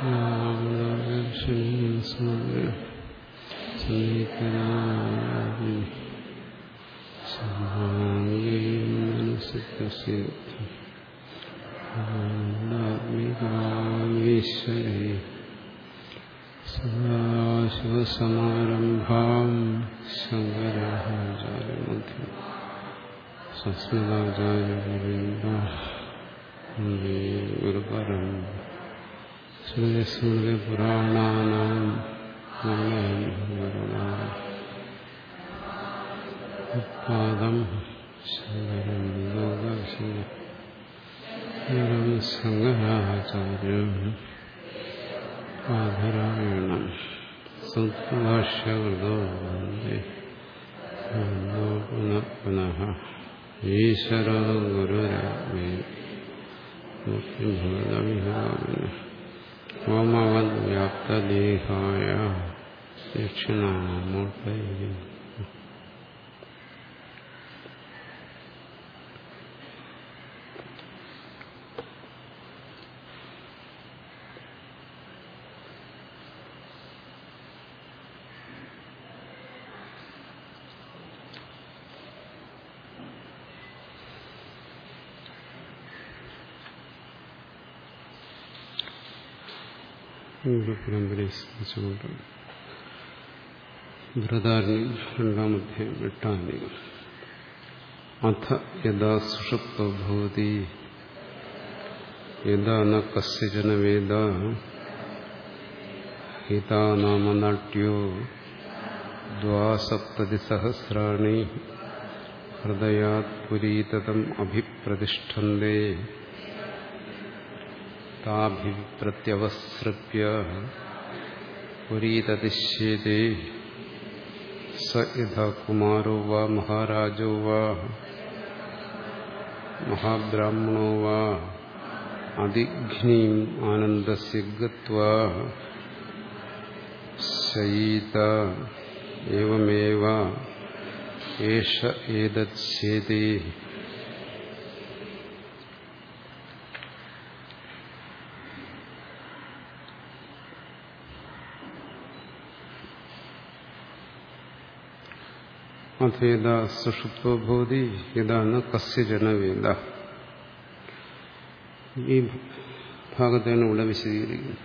ആത്മികാമീശ്വരേ സദാശിവസമാരംഭാം ശങ്കരാചാര്യമധ്യം സംസ്കൃതാചാര്യപര്യന്ത ഗുരുപരം ശ്രുതിസ്മൃതിപുരാണാനാം പാദം ശങ്കരം ലോകശങ്കരം സംഗരാചാര്യം ആധരായണം സത്ഭാഷ്യകൃതോ വന്ദേ പുനഃ പുനഃ ഈശ്വരോ ഗുരുരാമേ ഭഗവതവിഹാവിന ഓമവദ്വ്യാപ്തദേഹായ ദക്ഷിണാമൂർത്തയെ പരമ്പരയെ സ്മരിച്ചുകൊണ്ട് ബൃഹദാരണ്യം രണ്ടാമധ്യം എട്ടാന്യം അഥ യഥാ സുഷുപ്തോ ഭവതി യഥാ ന കസ്യജന വേദ ഹിതാ നാമ നാട്യോ ദ്വാസപ്തതിസഹസ്രാണി ഹൃദയാത് പുരീതം അഭിപ്രതിഷ്ഠന്തേ താഭിപ്രത്യവസൃപ്യ പുരീതതിശ്യേതേ സ യഥാ കുമാരോ വാ മഹാരാജോ വാ മഹാബ്രാഹ്മണോ വാ അതിഘ്നീം ആനന്ദസ്യ ഗത്വാ ശയീത ഏവമേവ ഏഷ ഏതച്ഛേതേ അഥേത സുഷുപ്തോ ഭവതി യഥാണ് കസ്യജന വേദ ഈ ഭാഗത്താണ് ഇവിടെ വിശദീകരിക്കുന്നത്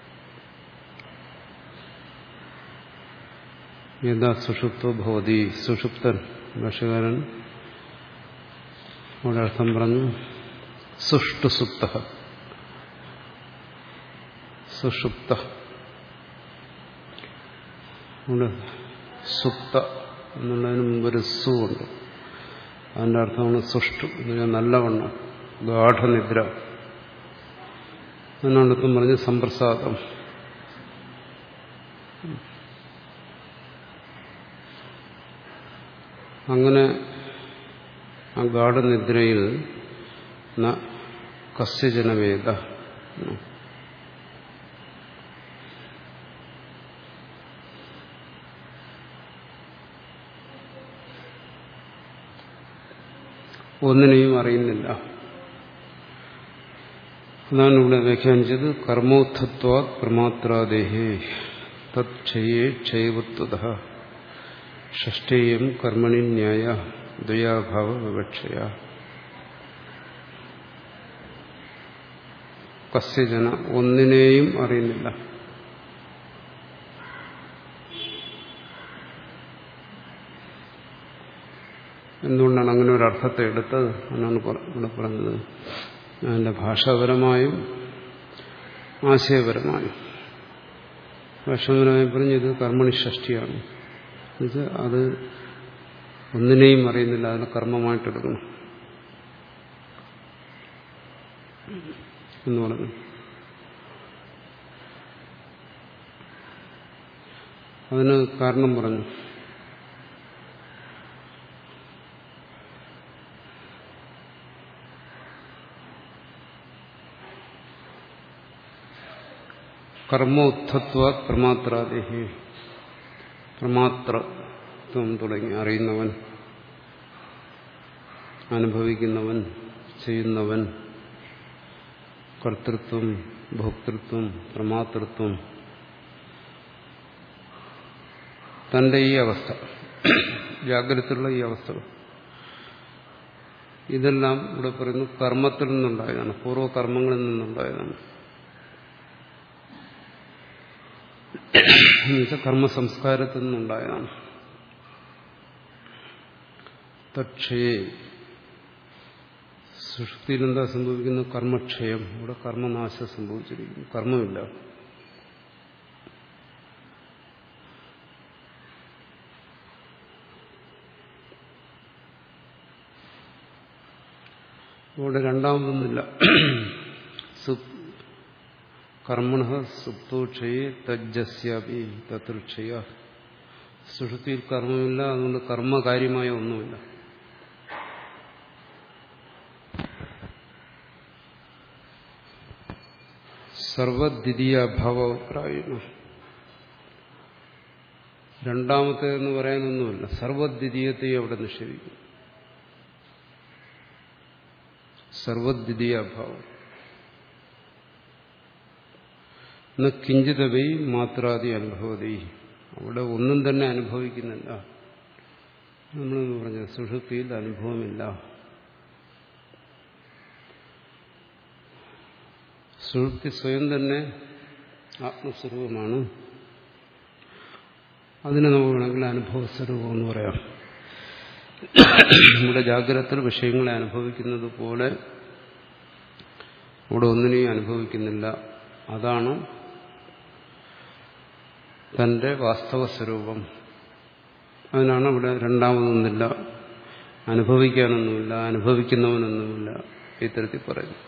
യഥാ സുഷുപ്തോ ഭവതി സുഷുപ്തൻ ഭാഷകാരൻ അവിടെ അർത്ഥം പറഞ്ഞു സുഷ്ടുസുപ്ത സുഷുപ്ത അവിടെ സുപ്ത എന്നുള്ളതിന് മുമ്പൊരു സു ഉണ്ട് അതിൻ്റെ അർത്ഥമാണ് സുഷ്ടു എന്ന് പറഞ്ഞാൽ നല്ലവണ്ണം ഗാഠനിദ്ര അതിനടുത്തും പറഞ്ഞ് സമ്പ്രസാദം അങ്ങനെ ആ ഗാഠനിദ്രയിൽ കസ്യജനവേദ ഒന്നിനെയും അറിയുന്നില്ല അതാണ് ഇവിടെ വ്യാഖ്യാനിച്ചത് കർമ്മോത്ഥത്വ പ്രമാത്രാദേഹേ തക്ഷയേ ക്ഷയവത്വത ഷഷ്ടേയം കർമ്മണി ന്യായ ദ്വയാഭാവ വിവക്ഷയ കസ്യജന ഒന്നിനെയും അറിയുന്നില്ല എന്തുകൊണ്ടാണ് അങ്ങനെ ഒരു അർത്ഥത്തെ എടുത്തത് എന്നാണ് ഇവിടെ പറഞ്ഞത് അതിൻ്റെ ഭാഷാപരമായും ആശയപരമായും ഭാഷാപരമായി പറഞ്ഞത് കർമ്മണി ഷഷ്ടിയാണ് ഇത് അത് ഒന്നിനെയും അറിയുന്നില്ല അതിനെ കർമ്മമായിട്ടെടുക്കണം എന്ന് പറഞ്ഞു അതിന് കാരണം പറഞ്ഞു കർമ്മോത്ഥത്വ പ്രമാത്രാദേഹി പ്രമാത്രത്വം തുടങ്ങി അറിയുന്നവൻ അനുഭവിക്കുന്നവൻ ചെയ്യുന്നവൻ കർത്തൃത്വം ഭോക്തൃത്വം പ്രമാതൃത്വം തന്റെ ഈ അവസ്ഥ ജാഗ്രതയുള്ള ഈ അവസ്ഥ ഇതെല്ലാം ഇവിടെ പറയുന്നു കർമ്മത്തിൽ നിന്നുണ്ടായതാണ് പൂർവ്വകർമ്മങ്ങളിൽ നിന്നുണ്ടായതാണ് എന്നുവെച്ചാൽ കർമ്മസംസ്കാരത്തിൽ നിന്നുണ്ടായതാണ് തക്ഷയെ സൃഷ്ടിയിൽ എന്താ സംഭവിക്കുന്നത് കർമ്മക്ഷയം ഇവിടെ കർമ്മനാശം സംഭവിച്ചിരിക്കുന്നു കർമ്മമില്ല ഇവിടെ രണ്ടാമതൊന്നുമില്ല കർമ്മണ സുപ്തോക്ഷയെ തജ്ജസ്യാപി തത്രക്ഷയ സുഷുതിയിൽ കർമ്മമില്ല അതുകൊണ്ട് കർമ്മകാര്യമായ ഒന്നുമില്ല സർവദ്വിതീയ അഭാവപ്രായണം രണ്ടാമത്തെ എന്ന് പറയാനൊന്നുമില്ല സർവദ്വിതീയത്തെ അവിടെ നിഷേധിക്കും സർവദ്വിതീയ അഭാവം എന്ന കിഞ്ചിതവൈ മാത്രാതി അനുഭവതി അവിടെ ഒന്നും തന്നെ അനുഭവിക്കുന്നില്ല നമ്മളെന്ന് പറഞ്ഞത് സുഷുപ്തിയിൽ അനുഭവമില്ല സുഷുപ്തി സ്വയം തന്നെ ആത്മസ്വരൂപമാണ് അതിനെ നമുക്ക് വേണമെങ്കിൽ അനുഭവസ്വരൂപം എന്ന് പറയാം നമ്മുടെ ജാഗ്രത വിഷയങ്ങളെ അനുഭവിക്കുന്നത് പോലെ അവിടെ ഒന്നിനെയും അനുഭവിക്കുന്നില്ല അതാണ് തന്റെ വാസ്തവ സ്വരൂപം അതിനാണ് ഇവിടെ രണ്ടാമതൊന്നുമില്ല അനുഭവിക്കാനൊന്നുമില്ല അനുഭവിക്കുന്നവനൊന്നുമില്ല ഇത്തരത്തിൽ പറയുന്നു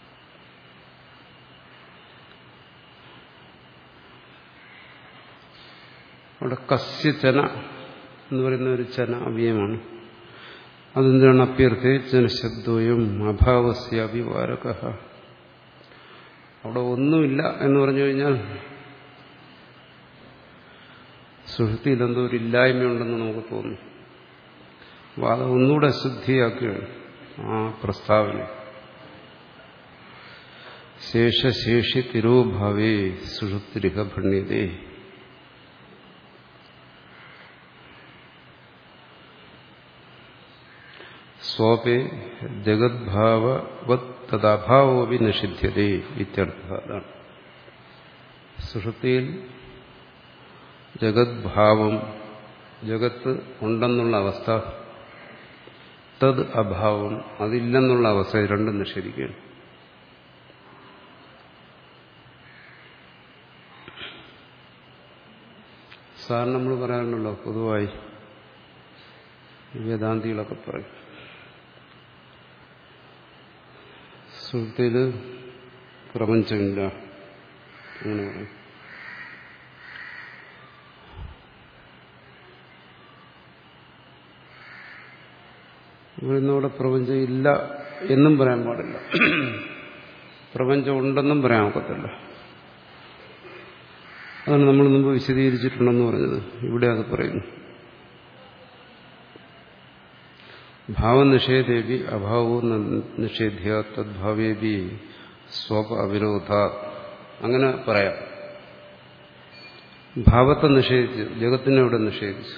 അവിടെ കസ്യചന എന്ന് പറയുന്ന ഒരു ചന അവ്യയമാണ് അതെന്താണ് അഭ്യർത്ഥി ജനശബ്ദോയും അഭാവസ്യ അഭിവാരക അവിടെ ഒന്നുമില്ല എന്ന് പറഞ്ഞു കഴിഞ്ഞാൽ സുഹൃത്തിയിൽ എന്തോ ഒരു ഇല്ലായ്മയുണ്ടെന്ന് നമുക്ക് തോന്നും അപ്പോൾ അത് ഒന്നുകൂടെ ശുദ്ധിയാക്കുകയാണ് ആ പ്രസ്താവന ശേഷശേഷി തിരോഭാവേ സുഷുപ്തിരിഹ ഭണ്യതേ സ്വപേ ജഗദ്ഭാവവത് തദാഭാവോപി നിഷിധ്യതേ ഇത്യർത്ഥ അതാണ് സുഷുപ്തിയിൽ ജഗദ്ഭാവം ജഗത്ത് ഉണ്ടെന്നുള്ള അവസ്ഥ തത് അഭാവം അതില്ലെന്നുള്ള അവസ്ഥ രണ്ടും നിഷേധിക്കുകയാണ് സാറിന് നമ്മൾ പറയാറുണ്ടല്ലോ പൊതുവായി വേദാന്തികളൊക്കെ പറയും സുഹൃത്തിൽ പ്രപഞ്ചമില്ല അങ്ങനെ പറയും ഇവിടുന്നവിടെ പ്രപഞ്ചം ഇല്ല എന്നും പറയാൻ പാടില്ല പ്രപഞ്ചം ഉണ്ടെന്നും പറയാൻ ഒക്കത്തില്ല അതാണ് നമ്മൾ മുമ്പ് വിശദീകരിച്ചിട്ടുണ്ടെന്ന് പറഞ്ഞത് ഇവിടെ അത് പറയുന്നു ഭാവനിഷേധേബി അഭാവവും നിഷേധ്യ തദ്ഭാവേബി സ്വപ അവിരോധ അങ്ങനെ പറയാം ഭാവത്തെ നിഷേധിച്ചു ജഗത്തിനെ ഇവിടെ നിഷേധിച്ചു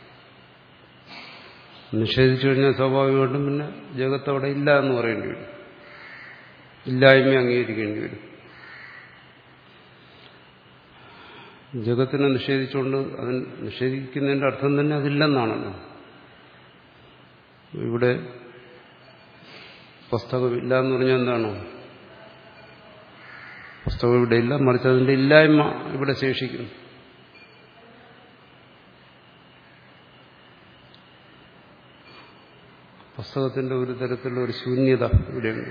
നിഷേധിച്ചു കഴിഞ്ഞാൽ സ്വാഭാവികമായിട്ടും പിന്നെ ജഗത്ത് അവിടെ ഇല്ല എന്ന് പറയേണ്ടി വരും ഇല്ലായ്മ അംഗീകരിക്കേണ്ടി വരും ജഗത്തിനെ നിഷേധിച്ചുകൊണ്ട് അതിന് നിഷേധിക്കുന്നതിന്റെ അർത്ഥം തന്നെ അതില്ലെന്നാണല്ലോ ഇവിടെ പുസ്തകമില്ല എന്ന് പറഞ്ഞാൽ എന്താണോ പുസ്തകം ഇവിടെ ഇല്ല മറിച്ച് അതിന്റെ ഇല്ലായ്മ ഇവിടെ ശേഷിക്കുന്നു പുസ്തകത്തിന്റെ ഒരു തരത്തിലുള്ള ഒരു ശൂന്യത ഇവിടെയുണ്ട്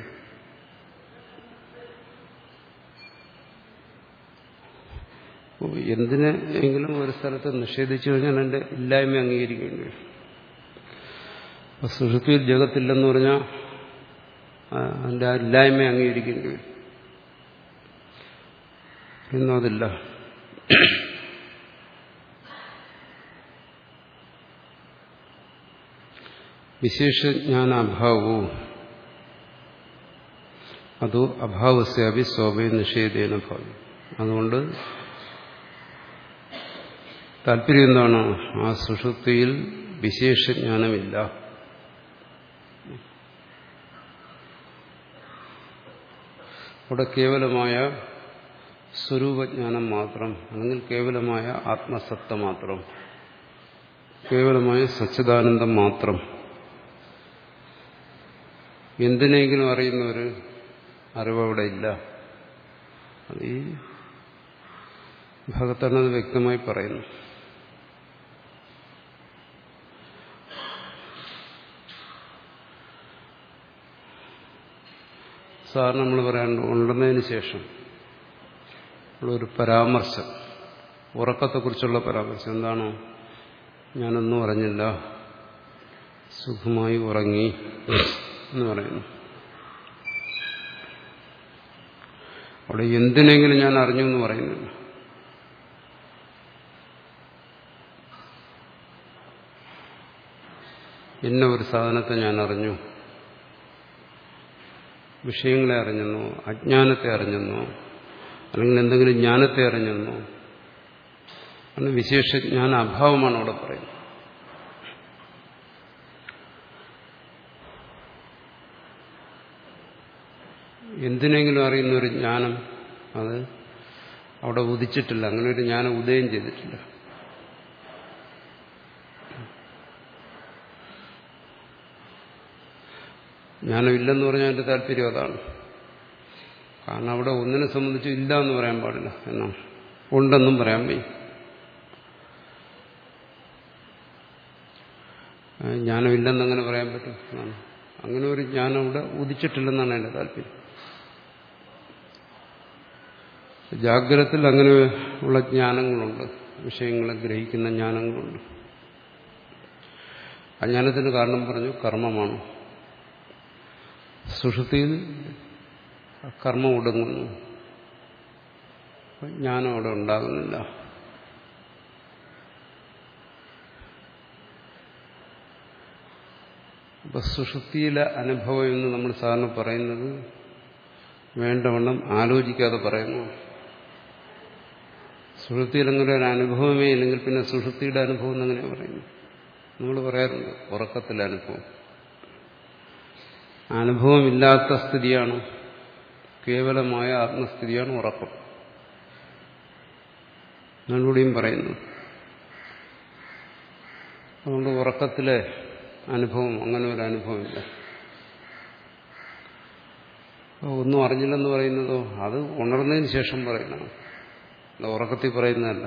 എന്തിനെ എങ്കിലും ഒരു സ്ഥലത്ത് നിഷേധിച്ചു കഴിഞ്ഞാൽ എൻ്റെ ഇല്ലായ്മ അംഗീകരിക്കേണ്ടി വരും അപ്പൊ സുഷുപ്തിയിൽ ജഗത്തില്ലെന്ന് പറഞ്ഞാൽ അതിൻ്റെ ആ ഇല്ലായ്മ അംഗീകരിക്കേണ്ടി വരും ഇന്നും അതില്ല വിശേഷജ്ഞാനാഭാവവും അതോ അഭാവസ്യാപി സ്വാഭയ നിഷേധേന ഭാവി അതുകൊണ്ട് താല്പര്യം എന്താണ് ആ സുഷുപ്തിയിൽ വിശേഷജ്ഞാനമില്ല അവിടെ കേവലമായ സ്വരൂപജ്ഞാനം മാത്രം അല്ലെങ്കിൽ കേവലമായ ആത്മസത്ത മാത്രം കേവലമായ സച്ചിദാനന്ദം മാത്രം എന്തിനെങ്കിലും അറിയുന്ന ഒരു അറിവ് അവിടെ ഇല്ല അത് ഈ ഭഗത്തനത് വ്യക്തമായി പറയുന്നു സാറിന് നമ്മൾ പറയാണ്ട് ഉണ്ടെന്നതിന് ശേഷം ഉള്ളൊരു പരാമർശം ഉറക്കത്തെക്കുറിച്ചുള്ള പരാമർശം എന്താണോ ഞാനൊന്നും അറിഞ്ഞില്ല സുഖമായി ഉറങ്ങി എന്ന് പറയുന്നു അവിടെ എന്തിനെങ്കിലും ഞാൻ അറിഞ്ഞു എന്ന് പറയുന്നില്ല ഇന്ന ഒരു സാധനത്തെ ഞാൻ അറിഞ്ഞു വിഷയങ്ങളെ അറിഞ്ഞെന്നോ അജ്ഞാനത്തെ അറിഞ്ഞെന്നോ അല്ലെങ്കിൽ എന്തെങ്കിലും ജ്ഞാനത്തെ അറിഞ്ഞെന്നോ അന്ന് വിശേഷജ്ഞാന അഭാവമാണ് അവിടെ പറയുന്നത് എന്തിനെങ്കിലും അറിയുന്ന ഒരു ജ്ഞാനം അത് അവിടെ ഉദിച്ചിട്ടില്ല അങ്ങനെ ഒരു ജ്ഞാനം ഉദയം ചെയ്തിട്ടില്ല ജ്ഞാനമില്ലെന്ന് പറഞ്ഞാൽ എൻ്റെ താല്പര്യം അതാണ് കാരണം അവിടെ ഒന്നിനെ സംബന്ധിച്ച് ഇല്ല എന്ന് പറയാൻ പാടില്ല എന്നാണ് ഉണ്ടെന്നും പറയാൻ വയ്യ ജ്ഞാനമില്ലെന്ന് അങ്ങനെ പറയാൻ പറ്റും എന്നാണ് അങ്ങനെ ഒരു ജ്ഞാനം അവിടെ ഉദിച്ചിട്ടില്ലെന്നാണ് എൻ്റെ താല്പര്യം ജാഗ്രതത്തിൽ അങ്ങനെ ഉള്ള ജ്ഞാനങ്ങളുണ്ട് വിഷയങ്ങളെ ഗ്രഹിക്കുന്ന ജ്ഞാനങ്ങളുണ്ട് അജ്ഞാനത്തിന് കാരണം പറഞ്ഞു കർമ്മമാണ് സുഷുതിയിൽ കർമ്മം ഒടുങ്ങുന്നു ജ്ഞാനം അവിടെ ഉണ്ടാകുന്നില്ല അപ്പൊ സുഷുപ്തിയിലെ അനുഭവം എന്ന് നമ്മൾ സാധാരണ പറയുന്നത് വേണ്ടവണ്ണം ആലോചിക്കാതെ പറയുന്നു സുഷുപ്തിയിൽ അങ്ങനെ ഒരു അനുഭവമേ ഇല്ലെങ്കിൽ പിന്നെ സുഷുപ്തിയുടെ അനുഭവം എങ്ങനെ പറയുന്നു നമ്മൾ പറയാറുണ്ട് ഉറക്കത്തിലെ അനുഭവം അനുഭവമില്ലാത്ത സ്ഥിതിയാണ് കേവലമായ ആത്മസ്ഥിതിയാണ് ഉറക്കം ഞാനിവിടെയും പറയുന്നു അതുകൊണ്ട് ഉറക്കത്തിലെ അനുഭവം അങ്ങനെ ഒരു അനുഭവമില്ല ഒന്നും അറിഞ്ഞില്ലെന്ന് പറയുന്നതോ അത് ഉണർന്നതിന് ശേഷം പറയുന്നതാണ് അല്ല ഉറക്കത്തിൽ പറയുന്നതല്ല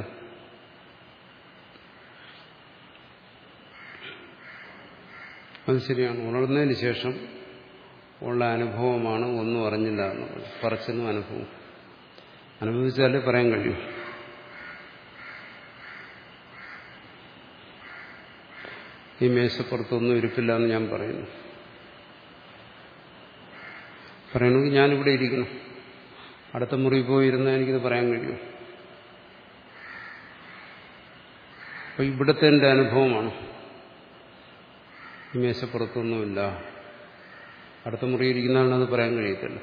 അത് ശരിയാണ് ഉണർന്നതിന് ശേഷം ഉള്ള അനുഭവമാണ് ഒന്നും അറിഞ്ഞില്ല എന്നുള്ളത് പറച്ചെന്നും അനുഭവം അനുഭവിച്ചാലേ പറയാൻ കഴിയും ഈ മേശപ്പുറത്തൊന്നും ഇരിപ്പില്ല എന്ന് ഞാൻ പറയുന്നു പറയണമെങ്കിൽ ഞാനിവിടെ ഇരിക്കണം അടുത്ത മുറി പോയിരുന്നാൽ എനിക്കിത് പറയാൻ കഴിയും അപ്പൊ ഇവിടുത്തെ എൻ്റെ അനുഭവമാണ് ഈ മേശപ്പുറത്തൊന്നുമില്ല അടുത്ത മുറിയിരിക്കുന്ന അത് പറയാൻ കഴിയത്തില്ല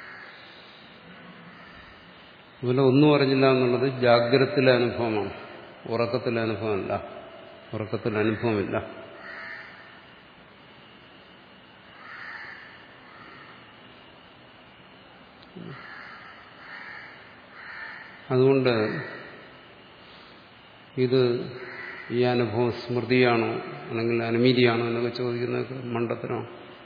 അതുപോലെ ഒന്നും അറിഞ്ഞില്ല എന്നുള്ളത് ജാഗ്രതത്തിലെ അനുഭവമാണ് ഉറക്കത്തിലെ അനുഭവമല്ല ഉറക്കത്തിൽ അനുഭവമില്ല അതുകൊണ്ട് ഇത് ഈ അനുഭവം സ്മൃതിയാണോ അല്ലെങ്കിൽ അനുമീതിയാണോ എന്നൊക്കെ ചോദിക്കുന്നതൊക്കെ മണ്ടത്തരമാണ്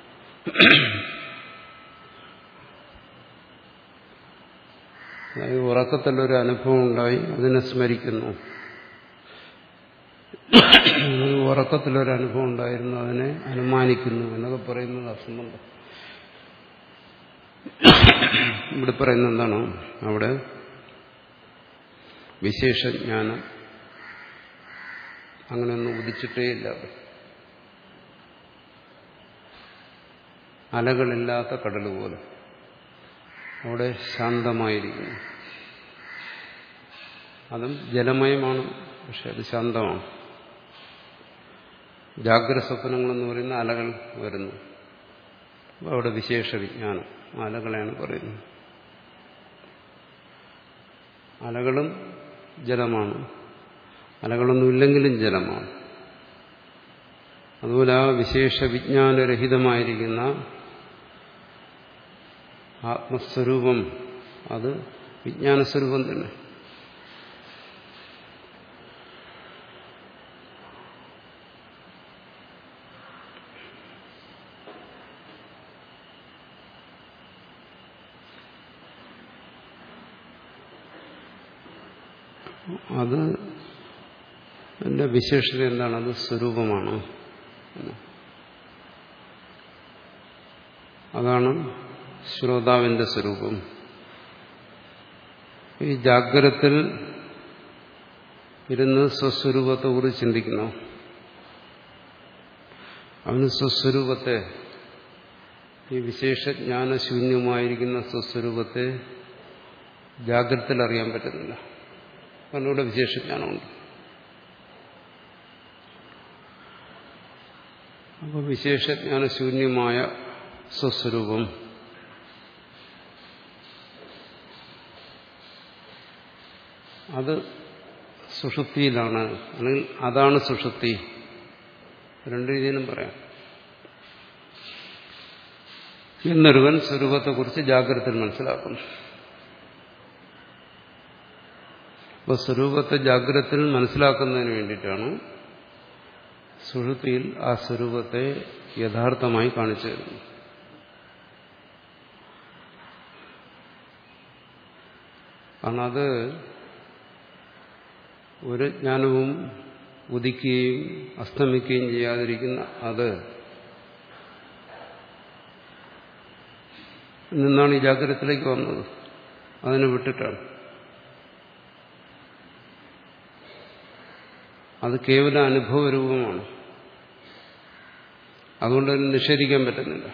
അതായത് ഉറക്കത്തിലൊരു അനുഭവം ഉണ്ടായി അതിനെ സ്മരിക്കുന്നു ഉറക്കത്തിലൊരു അനുഭവം ഉണ്ടായിരുന്നു അതിനെ അനുമാനിക്കുന്നു എന്നൊക്കെ പറയുന്നത് അസംബന്ധം ഇവിടെ പറയുന്നത് എന്താണ് അവിടെ വിശേഷജ്ഞാനം അങ്ങനെയൊന്നും ഉദിച്ചിട്ടേ ഇല്ല അലകളില്ലാത്ത കടൽ പോലെ അവിടെ ശാന്തമായിരിക്കുന്നു അതും ജലമയമാണ് പക്ഷെ അത് ശാന്തമാണ് ജാഗ്രത സ്വപ്നങ്ങളെന്ന് പറയുന്ന അലകൾ വരുന്നു അവിടെ വിശേഷ വിജ്ഞാനം അലകളെയാണ് പറയുന്നത് അലകളും ജലമാണ് അലകളൊന്നുമില്ലെങ്കിലും ജലമാണ് അതുപോലെ ആ വിശേഷ വിജ്ഞാനരഹിതമായിരിക്കുന്ന ആത്മസ്വരൂപം അത് വിജ്ഞാനസ്വരൂപം തന്നെ അത് എന്റെ വിശേഷത എന്താണ് അത് സ്വരൂപമാണ് അതാണ് ശ്രോതാവിന്റെ സ്വരൂപം ഈ ജാഗ്രത്തിൽ ഇരുന്ന് സ്വസ്വരൂപത്തെക്കുറിച്ച് ചിന്തിക്കുന്നു അവന് സ്വസ്വരൂപത്തെ ഈ വിശേഷജ്ഞാനശൂന്യമായിരിക്കുന്ന സ്വസ്വരൂപത്തെ ജാഗ്രതയിൽ അറിയാൻ പറ്റുന്നില്ല കാരണം ഇവിടെ വിശേഷജ്ഞാനമുണ്ട് അപ്പോൾ വിശേഷജ്ഞാനശൂന്യമായ സ്വസ്വരൂപം അത് സുഷുപ്തിയിലാണ് അല്ലെങ്കിൽ അതാണ് സുഷുപ്തി രണ്ട് രീതിയിലും പറയാം എന്നൊരുവൻ സ്വരൂപത്തെക്കുറിച്ച് ജാഗ്രതയിൽ മനസ്സിലാക്കുന്നു അപ്പോൾ സ്വരൂപത്തെ ജാഗ്രതയിൽ മനസ്സിലാക്കുന്നതിന് വേണ്ടിയിട്ടാണ് സുഷുപ്തിയിൽ ആ സ്വരൂപത്തെ യഥാർത്ഥമായി കാണിച്ചു തരുന്നത് കാരണം അത് ഒരു ജ്ഞാനവും ഉദിക്കുകയും അസ്തമിക്കുകയും ചെയ്യാതിരിക്കുന്ന അത് നിന്നാണ് ഈ ജാഗ്രതത്തിലേക്ക് വന്നത് അതിനെ വിട്ടിട്ടാണ് അത് കേവല അനുഭവരൂപമാണ് അതുകൊണ്ട് അതിന് നിഷേധിക്കാൻ പറ്റുന്നില്ല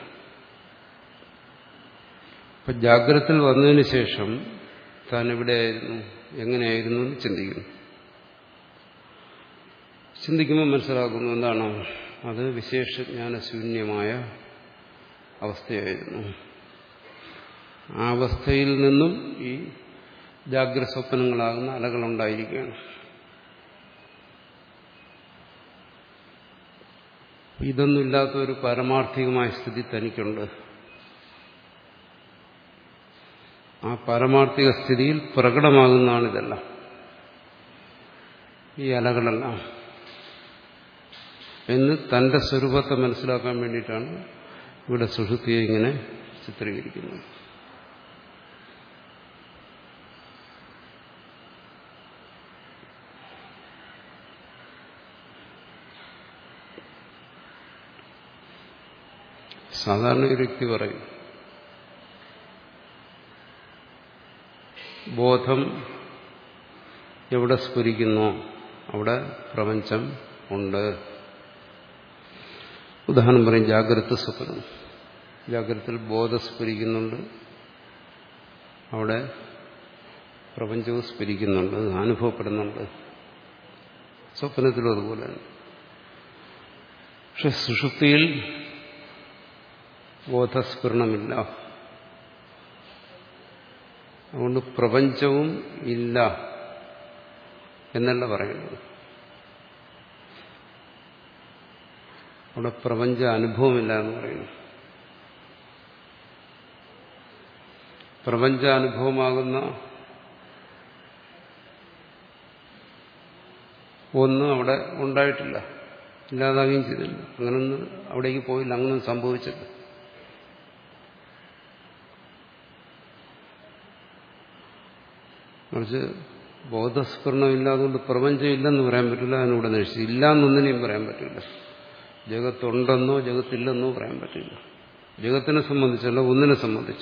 അപ്പൊ ജാഗ്രതത്തിൽ വന്നതിന് ശേഷം താൻ എവിടെയായിരുന്നു എങ്ങനെയായിരുന്നു എന്ന് ചിന്തിക്കുന്നു ചിന്തിക്കുമ്പോൾ മനസ്സിലാക്കുന്നു എന്താണ് അത് വിശേഷജ്ഞാനശൂന്യമായ അവസ്ഥയായിരുന്നു ആ അവസ്ഥയിൽ നിന്നും ഈ ജാഗ്രത സ്വപ്നങ്ങളാകുന്ന അലകളുണ്ടായിരിക്കുകയാണ് ഇതൊന്നുമില്ലാത്ത ഒരു പാരമാർത്ഥികമായ സ്ഥിതി തനിക്കുണ്ട് ആ പാരമാർത്ഥിക സ്ഥിതിയിൽ പ്രകടമാകുന്നതാണ് ഇതെല്ലാം ഈ അലകളെല്ലാം എന്ന് തന്റെ സ്വരൂപത്തെ മനസ്സിലാക്കാൻ വേണ്ടിയിട്ടാണ് ഇവിടെ സുഷുതിയെ ഇങ്ങനെ ചിത്രീകരിക്കുന്നത് സാധാരണ ഒരു വ്യക്തി പറയും ബോധം എവിടെ സ്ഫുരിക്കുന്നോ അവിടെ പ്രപഞ്ചം ഉണ്ട് ഉദാഹരണം പറയും ജാഗ്രത സ്വപ്നം ജാഗ്രതത്തിൽ ബോധം സ്ഫുരിക്കുന്നുണ്ട് അവിടെ പ്രപഞ്ചവും സ്ഫുരിക്കുന്നുണ്ട് അനുഭവപ്പെടുന്നുണ്ട് സ്വപ്നത്തിലും അതുപോലെ പക്ഷെ സുഷുപ്തിയിൽ ബോധസ്ഫുരണമില്ല അതുകൊണ്ട് പ്രപഞ്ചവും ഇല്ല എന്നല്ല പറയുന്നത് അവിടെ പ്രപഞ്ച അനുഭവമില്ല എന്ന് പറയുന്നു പ്രപഞ്ചാനുഭവമാകുന്ന ഒന്നും അവിടെ ഉണ്ടായിട്ടില്ല ഇല്ലാതാകുകയും ചെയ്തില്ല അങ്ങനൊന്നും അവിടേക്ക് പോയില്ല അങ്ങനൊന്നും സംഭവിച്ചില്ല മറിച്ച് ബോധസ്ഫുരണം ഇല്ലാതുകൊണ്ട് പ്രപഞ്ചം ഇല്ലെന്ന് പറയാൻ പറ്റില്ല അതിനൂടെ നശിച്ചു ഇല്ല എന്നൊന്നിനെയും പറയാൻ പറ്റില്ല ജഗത്തുണ്ടെന്നോ ജഗത്തില്ലെന്നോ പറയാൻ പറ്റില്ല ജഗത്തിനെ സംബന്ധിച്ചല്ല ഒന്നിനെ സംബന്ധിച്ച്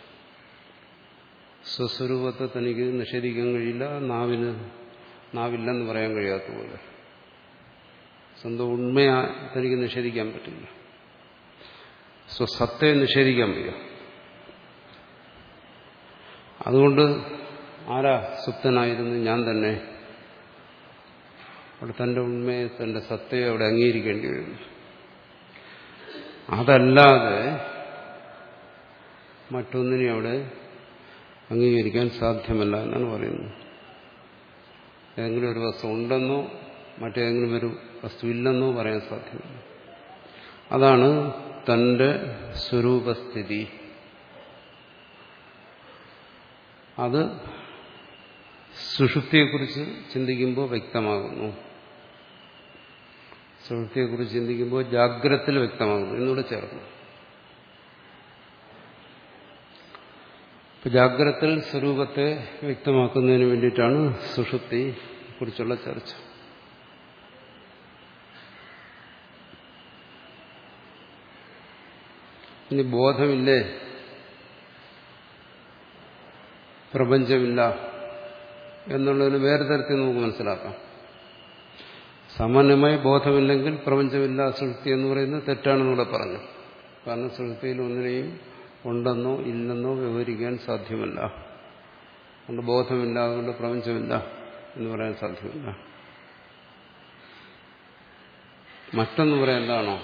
സ്വസ്വരൂപത്തെ തനിക്ക് നിഷേധിക്കാൻ കഴിയില്ല നാവിന് നാവില്ലെന്ന് പറയാൻ കഴിയാത്ത പോലെ സ്വന്തം ഉണ്മയാ തനിക്ക് നിഷേധിക്കാൻ പറ്റില്ല സ്വസത്തെ നിഷേധിക്കാൻ വയ്യ അതുകൊണ്ട് ആരാ സുപ്തനായിരുന്നു ഞാൻ തന്നെ അവിടെ തന്റെ ഉണ്മയെ തന്റെ സത്തയെ അവിടെ അംഗീകരിക്കേണ്ടി വരും അതല്ലാതെ മറ്റൊന്നിനെ അവിടെ അംഗീകരിക്കാൻ സാധ്യമല്ല എന്നാണ് പറയുന്നത് ഏതെങ്കിലും ഒരു വസ്തു ഉണ്ടെന്നോ മറ്റേതെങ്കിലും ഒരു വസ്തു ഇല്ലെന്നോ പറയാൻ സാധ്യമല്ല അതാണ് തന്റെ സ്വരൂപസ്ഥിതി അത് സുഷുപ്തിയെക്കുറിച്ച് ചിന്തിക്കുമ്പോൾ വ്യക്തമാകുന്നു സുഷുപ്തിയെക്കുറിച്ച് ചിന്തിക്കുമ്പോൾ ജാഗ്രത്തിൽ വ്യക്തമാകുന്നു എന്നൂടെ ചേർക്കുന്നു ഇപ്പൊ ജാഗ്രത്തിൽ സ്വരൂപത്തെ വ്യക്തമാക്കുന്നതിന് വേണ്ടിയിട്ടാണ് സുഷുപ്തി കുറിച്ചുള്ള ചർച്ച ഇനി ബോധമില്ലേ പ്രപഞ്ചമില്ല എന്നുള്ളതിന് വേറെ തരത്തിൽ നമുക്ക് മനസ്സിലാക്കാം സാമാന്യമായി ബോധമില്ലെങ്കിൽ പ്രപഞ്ചമില്ല സുഹൃത്തി എന്ന് പറയുന്നത് തെറ്റാണെന്നൂടെ പറഞ്ഞു കാരണം സുഹൃത്തിയിൽ ഒന്നിനെയും ഉണ്ടെന്നോ ഇല്ലെന്നോ വിവരിക്കാൻ സാധ്യമല്ല അതുകൊണ്ട് ബോധമില്ല അതുകൊണ്ട് പ്രപഞ്ചമില്ല എന്ന് പറയാൻ സാധ്യമല്ല മറ്റൊന്ന് പറയാൻ എന്താണോ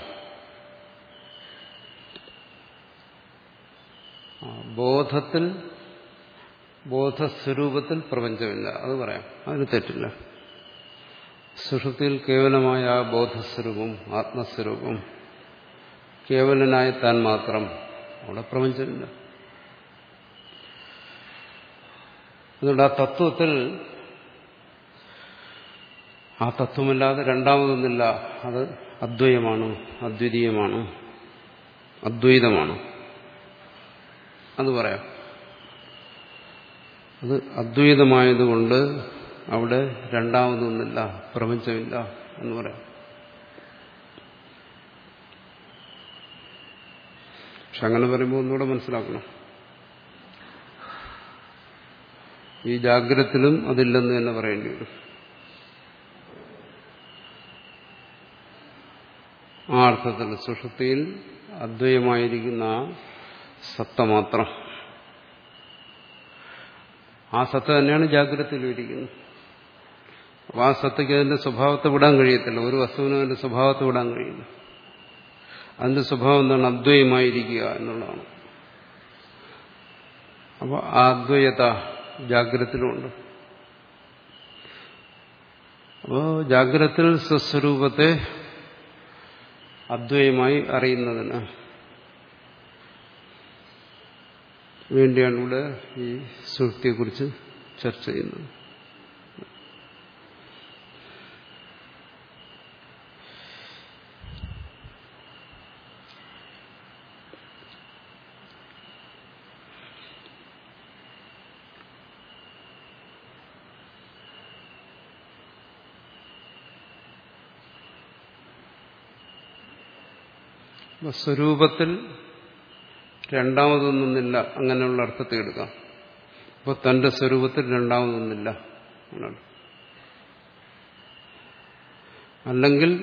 ബോധത്തിൽ ബോധസ്വരൂപത്തിൽ പ്രപഞ്ചമില്ല അത് പറയാം അതിന് തെറ്റില്ല സുഷുപ്തിയിൽ കേവലമായ ആ ബോധസ്വരൂപം ആത്മസ്വരൂപം കേവലനായ താൻ മാത്രം അവിടെ പ്രപഞ്ചമില്ല അതുകൊണ്ട് ആ തത്വത്തിൽ ആ തത്വമല്ലാതെ രണ്ടാമതൊന്നില്ല അത് അദ്വയമാണ് അദ്വിതീയമാണ് അദ്വൈതമാണ് അത് പറയാം അത് അദ്വൈതമായതുകൊണ്ട് അവിടെ രണ്ടാമതൊന്നില്ല പ്രപഞ്ചമില്ല എന്ന് പറയാം പക്ഷെ അങ്ങനെ പറയുമ്പോൾ ഒന്നുകൂടെ മനസ്സിലാക്കണം ഈ ജാഗ്രത്തിലും അതില്ലെന്ന് തന്നെ പറയേണ്ടി വരും ആ അർത്ഥത്തിൽ സുഷുപ്തിയിൽ അദ്വയമായിരിക്കുന്ന ആ സത്ത മാത്രം ആ സത്ത തന്നെയാണ് ജാഗ്രതയിലും ഇരിക്കുന്നത് അപ്പോൾ ആ സത്തയ്ക്ക് അതിന്റെ സ്വഭാവത്തെ വിടാൻ കഴിയത്തില്ല ഒരു വസ്തുവിനും അതിന്റെ സ്വഭാവത്തെ വിടാൻ കഴിയില്ല അതിന്റെ സ്വഭാവം എന്താണ് അദ്വയമായിരിക്കുക എന്നുള്ളതാണ് അപ്പോൾ ആ അദ്വൈത ജാഗ്രതത്തിലുണ്ട് അപ്പോൾ ജാഗ്രതത്തിൽ സ്വസ്വരൂപത്തെ അദ്വയമായി അറിയുന്നതിന് വേണ്ടിയാണ് ഇവിടെ ഈ സുഹൃത്തിയെക്കുറിച്ച് ചർച്ച ചെയ്യുന്നത് സ്വരൂപത്തിൽ രണ്ടാമതൊന്നുമില്ല അങ്ങനെയുള്ള അർത്ഥത്തെ എടുക്കാം അപ്പോൾ തന്റെ സ്വരൂപത്തിൽ രണ്ടാമതൊന്നുമില്ല എന്നാണ് അല്ലെങ്കിൽ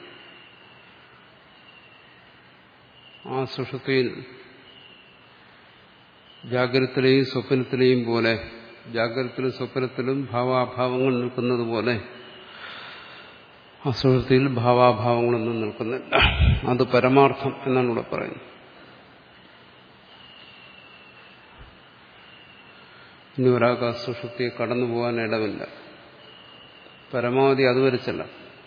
ആ സുഷുതിയിൽ ജാഗ്രതത്തിലെയും സ്വപ്നത്തിലെയും പോലെ ജാഗ്രതത്തിലും സ്വപ്നത്തിലും ഭാവാഭാവങ്ങൾ നിൽക്കുന്നത് പോലെ ആ സുഹൃത്തിയിൽ ഭാവാഭാവങ്ങളൊന്നും നിൽക്കുന്നില്ല അത് പരമാർത്ഥം എന്നാണ് ഇവിടെ പറയുന്നത് ഇനി ഒരാൾക്ക് ആ സുഷുപ്തിയെ കടന്നു പോകാൻ ഇടമില്ല പരമാവധി അതുവരെ ചെല്ലാം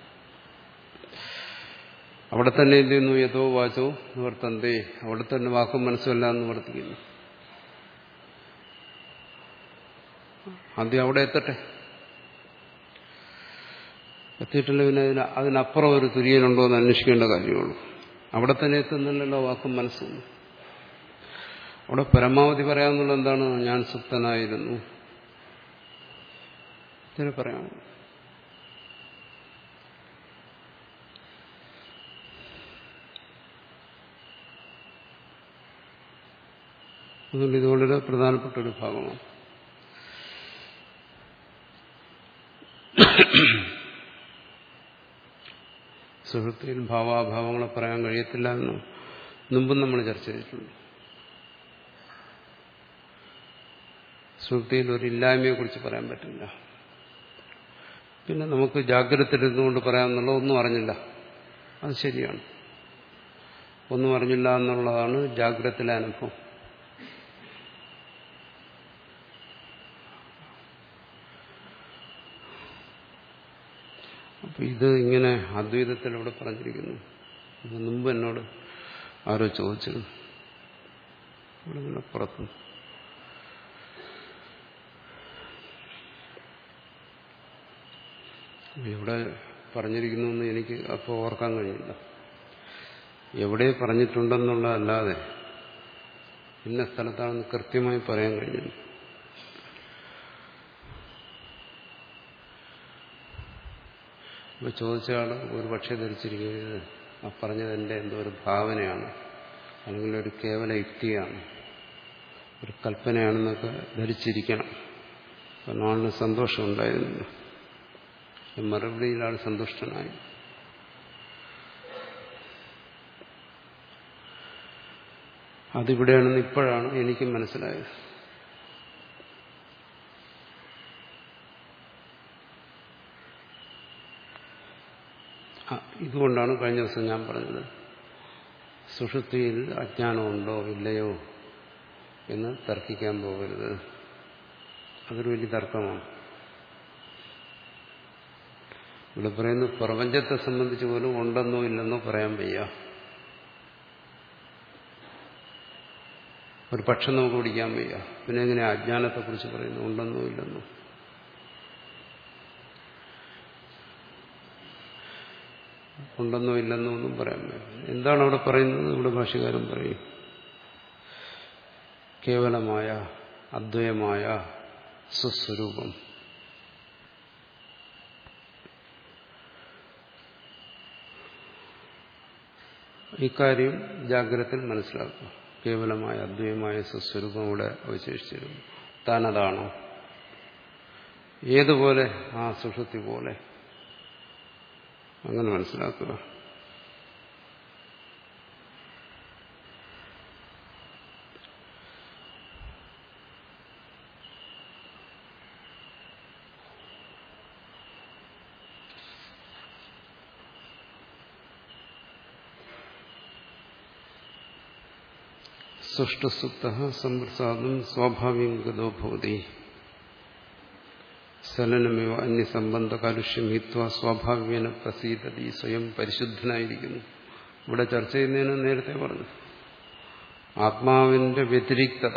അവിടെ തന്നെ എന്ത് ചെയ്യുന്നു യഥോ വാചോ നിവർത്തന്തേ അവിടെ തന്നെ വാക്കും മനസ്സുമെല്ലാം നിവർത്തിക്കുന്നു ആദ്യം അവിടെ എത്തട്ടെ എത്തിയിട്ടില്ല പിന്നെ അതിന് അതിനപ്പുറം ഒരു തുര്യനുണ്ടോ എന്ന് അന്വേഷിക്കേണ്ട കാര്യമുള്ളൂ അവിടെ തന്നെ എത്തുന്നില്ലല്ലോ വാക്കും മനസ്സും അവിടെ പരമാവധി പറയാമെന്നുള്ള എന്താണ് ഞാൻ സുപ്തനായിരുന്നു ഇതിനെ പറയാം അതുകൊണ്ട് ഇത് വളരെ പ്രധാനപ്പെട്ട ഒരു ഭാഗമാണ് സുഹൃത്തിയിൽ ഭാവാഭാവങ്ങളെ പറയാൻ കഴിയത്തില്ല എന്ന് മുമ്പും നമ്മൾ ചർച്ച ചെയ്തിട്ടുണ്ട് സുഹൃത്തിയിൽ ഒരു ഇല്ലായ്മയെക്കുറിച്ച് പറയാൻ പറ്റില്ല പിന്നെ നമുക്ക് ജാഗ്രതയിലിരുന്നുകൊണ്ട് പറയാമെന്നുള്ള ഒന്നും അറിഞ്ഞില്ല അത് ശരിയാണ് ഒന്നും അറിഞ്ഞില്ല എന്നുള്ളതാണ് ജാഗ്രതയിലെ അനുഭവം അപ്പൊ ഇത് ഇങ്ങനെ അദ്വൈതത്തിൽ ഇവിടെ പറഞ്ഞിരിക്കുന്നു ഇത് മുമ്പ് എന്നോട് ആരോ ചോദിച്ചിരുന്നു ഇവിടെ ഇങ്ങനെ പുറത്തു ഇവിടെ പറഞ്ഞിരിക്കുന്നു എന്ന് എനിക്ക് അപ്പോൾ ഓർക്കാൻ കഴിയില്ല എവിടെ പറഞ്ഞിട്ടുണ്ടെന്നുള്ളതല്ലാതെ ഇന്ന സ്ഥലത്താണെന്ന് കൃത്യമായി പറയാൻ കഴിയുന്നു ഇപ്പൊ ചോദിച്ചയാൾ ഒരു പക്ഷേ ധരിച്ചിരിക്കുന്നത് ആ പറഞ്ഞത് എൻ്റെ എന്തോ ഒരു ഭാവനയാണ് അല്ലെങ്കിൽ ഒരു കേവല യുക്തിയാണ് ഒരു കൽപ്പനയാണെന്നൊക്കെ ധരിച്ചിരിക്കണം കാരണം ആളിന് സന്തോഷമുണ്ടായിരുന്നു മറുപടിയിൽ ആൾ സന്തുഷ്ടനായി അതിവിടെയാണെന്ന് ഇപ്പോഴാണ് എനിക്ക് മനസ്സിലായത് ഇതുകൊണ്ടാണ് കഴിഞ്ഞ ദിവസം ഞാൻ പറഞ്ഞത് സുഷുപ്തിയിൽ അജ്ഞാനമുണ്ടോ ഇല്ലയോ എന്ന് തർക്കിക്കാൻ പോകരുത് അതൊരു വലിയ തർക്കമാണ് ഇവിടെ പറയുന്നു പ്രപഞ്ചത്തെ സംബന്ധിച്ച് പോലും ഉണ്ടെന്നോ ഇല്ലെന്നോ പറയാൻ വയ്യ ഒരു പക്ഷം നമുക്ക് പിടിക്കാൻ വയ്യ പിന്നെ എങ്ങനെ അജ്ഞാനത്തെക്കുറിച്ച് പറയുന്നു ഉണ്ടെന്നോ ഇല്ലെന്നോ ഉണ്ടെന്നോ ഇല്ലെന്നോ ഒന്നും പറയാൻ വയ്യ എന്താണ് അവിടെ പറയുന്നത് ഇവിടെ ഭാഷകാരൻ പറയും കേവലമായ അദ്വയമായ സ്വസ്വരൂപം ഇക്കാര്യം ജാഗ്രതയിൽ മനസ്സിലാക്കുക കേവലമായ അദ്വൈതമായ സ്വസ്വരൂപം ഇവിടെ അവശേഷിച്ചിരുന്നു താനതാണോ ഏതുപോലെ ആ സുഷുപ്തി പോലെ അങ്ങനെ മനസ്സിലാക്കുക സുഷ്ടസുപ്ത സമ്പ്രസാദം സ്വാഭാവികതോ ഭവതി സലനമേവ അന്യസംബന്ധ കാലുഷ്യം ഹിത്വ സ്വാഭാവികന പ്രസീതതി സ്വയം പരിശുദ്ധനായിരിക്കുന്നു ഇവിടെ ചർച്ച ചെയ്യുന്നതിന് നേരത്തെ പറഞ്ഞു ആത്മാവിന്റെ വ്യതിരിക്തത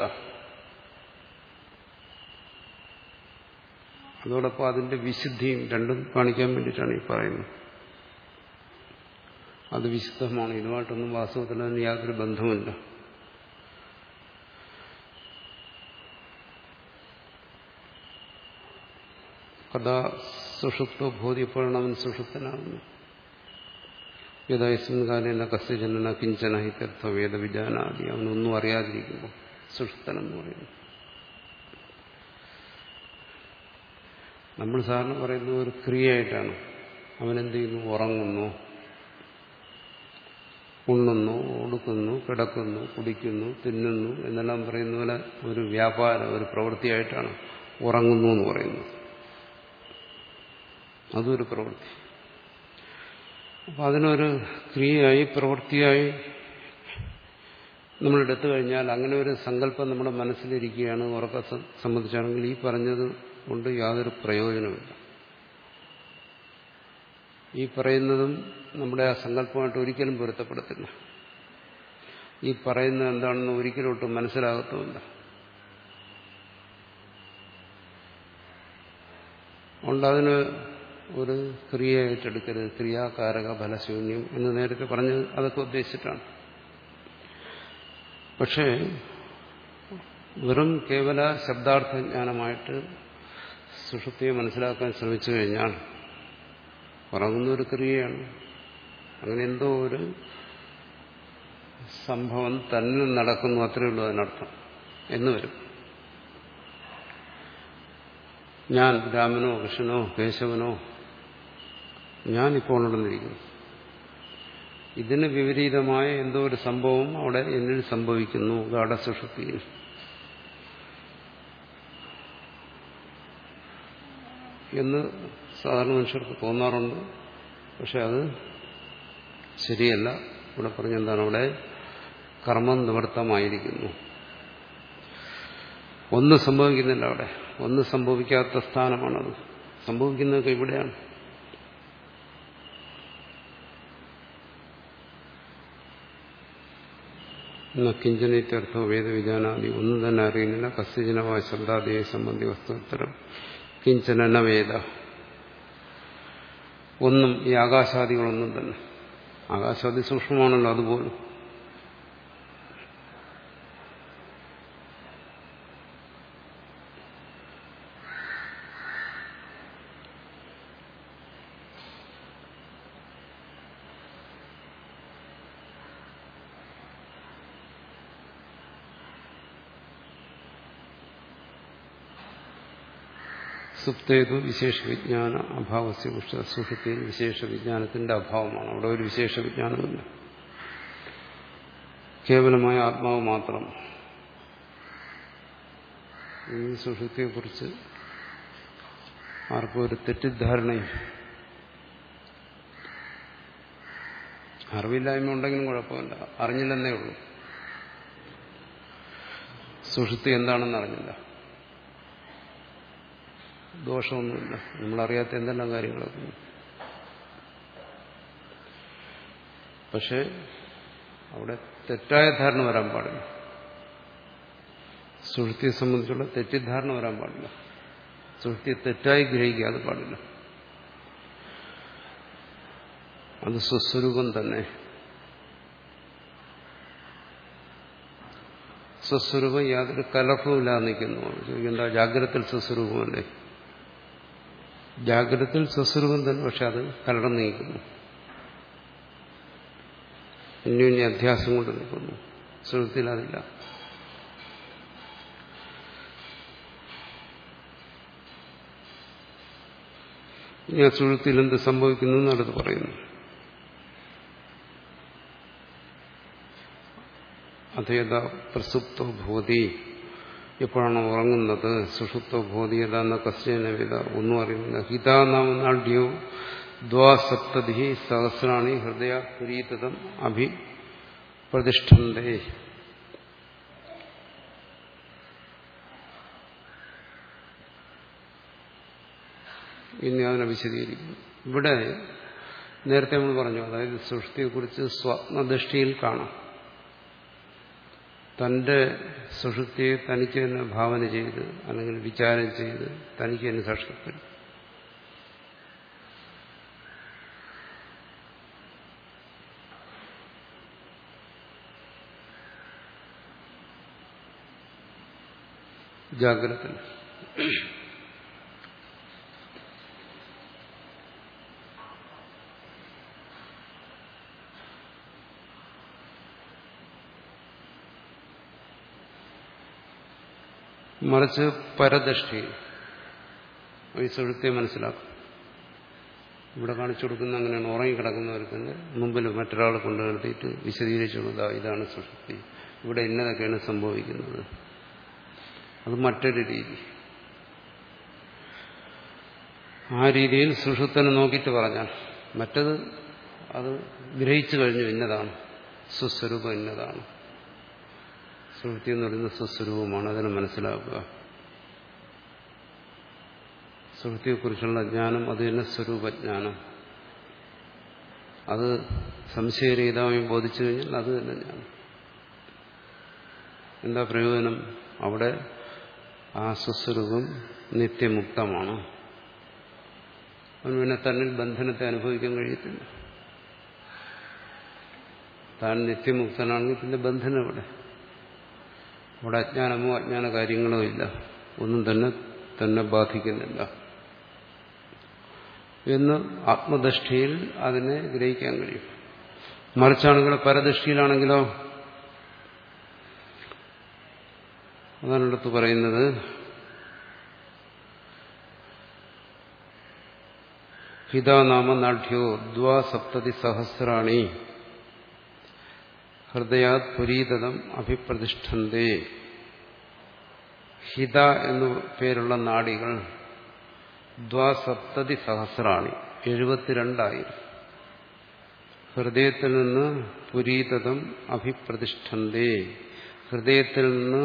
അതോടൊപ്പം അതിന്റെ വിശുദ്ധിയും രണ്ടും കാണിക്കാൻ വേണ്ടിയിട്ടാണ് ഈ പറയുന്നത് അത് വിശുദ്ധമാണ് ഇതുമായിട്ടൊന്നും വാസ്തവത്തിൽ അതിന് യാതൊരു ബന്ധവുമില്ല കഥാ സുഷുപ്തോ ബോധ്യപ്പെടണം അവൻ സുഷുപ്തനാകുന്നു യഥായസ്മിൻ കാലേന കസ്യജനന കിഞ്ചന ഹിത്യത്വ വേദവിജാനാദി അവനൊന്നും അറിയാതിരിക്കുമ്പോൾ സുഷുപ്തനെന്ന് പറയുന്നു നമ്മൾ സാറിന് പറയുന്നത് ഒരു ക്രിയയായിട്ടാണ് അവനെന്ത് ചെയ്യുന്നു ഉറങ്ങുന്നു ഉണ്ണുന്നു ഉടുക്കുന്നു കിടക്കുന്നു കുടിക്കുന്നു തിന്നുന്നു എന്നെല്ലാം പറയുന്ന പോലെ ഒരു വ്യാപാരം ഒരു പ്രവൃത്തിയായിട്ടാണ് ഉറങ്ങുന്നു എന്ന് പറയുന്നത് അതൊരു പ്രവൃത്തി അപ്പം അതിനൊരു ക്രിയയായി പ്രവൃത്തിയായി നമ്മൾ എടുത്തു കഴിഞ്ഞാൽ അങ്ങനെ ഒരു സങ്കല്പം നമ്മുടെ മനസ്സിലിരിക്കുകയാണ് ഉറക്ക സംബന്ധിച്ചാണെങ്കിൽ ഈ പറഞ്ഞത് കൊണ്ട് യാതൊരു പ്രയോജനമില്ല ഈ പറയുന്നതും നമ്മുടെ ആ സങ്കല്പമായിട്ട് ഒരിക്കലും പൊരുത്തപ്പെടത്തില്ല ഈ പറയുന്നത് എന്താണെന്ന് ഒരിക്കലും ഒട്ടും മനസ്സിലാകത്തുമില്ല അതുകൊണ്ട് അതിന് ഒരു ക്രിയ ഏറ്റെടുക്കരുത് ക്രിയാകാരക ഫലശൂന്യം എന്ന് നേരത്തെ പറഞ്ഞത് അതൊക്കെ ഉദ്ദേശിച്ചിട്ടാണ് പക്ഷേ വെറും കേവല ശബ്ദാർത്ഥജ്ഞാനമായിട്ട് സുഷുപ്തിയെ മനസ്സിലാക്കാൻ ശ്രമിച്ചു കഴിഞ്ഞാൽ ഉറങ്ങുന്ന ഒരു ക്രിയയാണ് അങ്ങനെ എന്തോ ഒരു സംഭവം തന്നെ നടക്കുന്നു അത്രയേ ഉള്ളൂ അതിനർത്ഥം എന്ന് വരും ഞാൻ രാമനോ കൃഷ്ണനോ കേശവനോ ഞാനിപ്പോൾ ഉണർന്നിരിക്കുന്നു ഇതിന് വിപരീതമായ എന്തോ ഒരു സംഭവം അവിടെ എന്നിൽ സംഭവിക്കുന്നു ഗാഠസുഷുപ്തിയിൽ എന്ന് സാധാരണ മനുഷ്യർക്ക് തോന്നാറുണ്ട് പക്ഷെ അത് ശരിയല്ല ഇവിടെ പറഞ്ഞെന്താണ് അവിടെ കർമ്മം നിവൃത്തമായിരിക്കുന്നു ഒന്നും സംഭവിക്കുന്നില്ല അവിടെ ഒന്നും സംഭവിക്കാത്ത സ്ഥാനമാണത് സംഭവിക്കുന്നതൊക്കെ ഇവിടെയാണ് കിഞ്ചനിത്യർത്ഥോ വേദവിജാനാദി ഒന്നും തന്നെ അറിയുന്നില്ല കസ്യജനമായ ശബ്ദാദിയെ സംബന്ധി വസ്തുത്തരം കിഞ്ചന വേദ ഒന്നും ഈ ആകാശാദികളൊന്നും തന്നെ ആകാശാദി സൂക്ഷ്മമാണല്ലോ അതുപോലും സുപ്തേതു വിശേഷ വിജ്ഞാന അഭാവസ്യ പുഷ്ട സുഷുപ്തിയിൽ വിശേഷ വിജ്ഞാനത്തിന്റെ അഭാവമാണ് അവിടെ ഒരു വിശേഷ വിജ്ഞാനമില്ല കേവലമായ ആത്മാവ് മാത്രം ഈ സുഷുപ്തിയെക്കുറിച്ച് ആർക്കും ഒരു തെറ്റിദ്ധാരണയും അറിവില്ലായ്മ ഉണ്ടെങ്കിലും കുഴപ്പമില്ല അറിഞ്ഞില്ലെന്നേ ഉള്ളൂ സുഷുപ്തി എന്താണെന്ന് അറിഞ്ഞില്ല ദോഷമൊന്നുമില്ല നമ്മളറിയാത്ത എന്തെല്ലാം കാര്യങ്ങളൊക്കെ പക്ഷെ അവിടെ തെറ്റായ ധാരണ വരാൻ പാടില്ല സുഹൃത്തിയെ സംബന്ധിച്ചുള്ള തെറ്റിദ്ധാരണ വരാൻ പാടില്ല സുഹൃത്തിയെ തെറ്റായി ഗ്രഹിക്കാതെ പാടില്ല അത് സ്വസ്വരൂപം തന്നെ സ്വസ്വരൂപം യാതൊരു കലർപ്പുമില്ലാതെ നിൽക്കുന്നു എന്താ ജാഗ്രതത്തിൽ സ്വസ്വരൂപമല്ലേ ജാഗ്രതത്തിൽ സ്വസ്വരൂപം തന്നെ പക്ഷെ അത് കലർന്നു നിൽക്കുന്നു അന്യോന്യ അധ്യാസം കൊണ്ട് നിൽക്കുന്നു സുഹൃത്തിൽ അതില്ല ഇനി ആ സുഹൃത്തിൽ എന്ത് സംഭവിക്കുന്നു എന്നടുത്ത് പറയുന്നു അതേത പ്രസുപ്തോ ഭൂതി എപ്പോഴാണ് ഉറങ്ങുന്നത് സുഷുപ്തോ ഭൂതിയത എന്ന കശ്ചനവിത ഒന്നും അറിയുന്നില്ല ഹിതാ നാമ നാഡ്യോ ദ്വാസപ്തതി സഹസ്രാണി ഹൃദയ പുരീതം അഭി പ്രതിഷ്ഠന്തേ ഇനി അതിനെ വിശദീകരിക്കുന്നു ഇവിടെ നേരത്തെ നമ്മൾ പറഞ്ഞു അതായത് സൃഷ്ടിയെക്കുറിച്ച് സ്വപ്നദൃഷ്ടിയിൽ കാണാം തന്റെ സുഷുപ്തിയെ തനിക്ക് തന്നെ ഭാവന ചെയ്ത് അല്ലെങ്കിൽ വിചാരം ചെയ്ത് തനിക്ക് തന്നെ സാക്ഷാത്കരിക്കും ജാഗ്രത മറിച്ച് പരദൃഷ്ടി ഈ സുഹൃത്തെ മനസ്സിലാക്കും ഇവിടെ കാണിച്ചു കൊടുക്കുന്ന അങ്ങനെയാണ് ഉറങ്ങിക്കിടക്കുന്നവർക്ക് മുമ്പിൽ മറ്റൊരാൾ കൊണ്ടു നിർത്തിയിട്ട് വിശദീകരിച്ചു കൊടുക്കുക ഇതാണ് സുഷുപ്തി ഇവിടെ ഇന്നതൊക്കെയാണ് സംഭവിക്കുന്നത് അത് മറ്റൊരു രീതി ആ രീതിയിൽ സുഷുപ്തനെ നോക്കിയിട്ട് പറഞ്ഞാൽ മറ്റത് അത് ഗ്രഹിച്ചു കഴിഞ്ഞു ഇന്നതാണ് സുസ്വരൂപം ഇന്നതാണ് സുഹൃത്തി എന്ന് പറയുന്നത് സ്വസ്വരൂപമാണ് അതിനെ മനസ്സിലാക്കുക സുഹൃത്തിയെക്കുറിച്ചുള്ള ജ്ഞാനം അത് തന്നെ സ്വരൂപജ്ഞാനം അത് സംശയരഹിതമായി ബോധിച്ചു കഴിഞ്ഞാൽ അത് തന്നെ ജ്ഞാനം എന്താ പ്രയോജനം അവിടെ ആ സ്വസ്വരൂപം നിത്യമുക്തമാണ് അവന് പിന്നെ തന്നിൽ ബന്ധനത്തെ അനുഭവിക്കാൻ കഴിയത്തില്ല താൻ നിത്യമുക്തനാണെങ്കിൽ പിന്നെ ബന്ധനം ഇവിടെ അവിടെ അജ്ഞാനമോ അജ്ഞാന കാര്യങ്ങളോ ഇല്ല ഒന്നും തന്നെ തന്നെ ബാധിക്കുന്നില്ല എന്ന് ആത്മദൃഷ്ടിയിൽ അതിനെ ഗ്രഹിക്കാൻ കഴിയും മറിച്ചാണെങ്കിലോ പരദൃഷ്ടിയിലാണെങ്കിലോ അതാണ് അടുത്ത് പറയുന്നത് ഹിതാനാമ നാഢ്യോ ദ്വാസപ്തതി സഹസ്രാണി ഹൃദയാത് പുരീതം അഭിപ്രതിഷ്ഠന്തേ ഹിത എന്നു പേരുള്ള നാടികൾ ദ്വാസപ്തതി സഹസ്രാണി എഴുപത്തിരണ്ടായിരം ഹൃദയത്തിൽ നിന്ന് പുരീതം അഭിപ്രതിഷ്ഠന്തേ ഹൃദയത്തിൽ നിന്ന്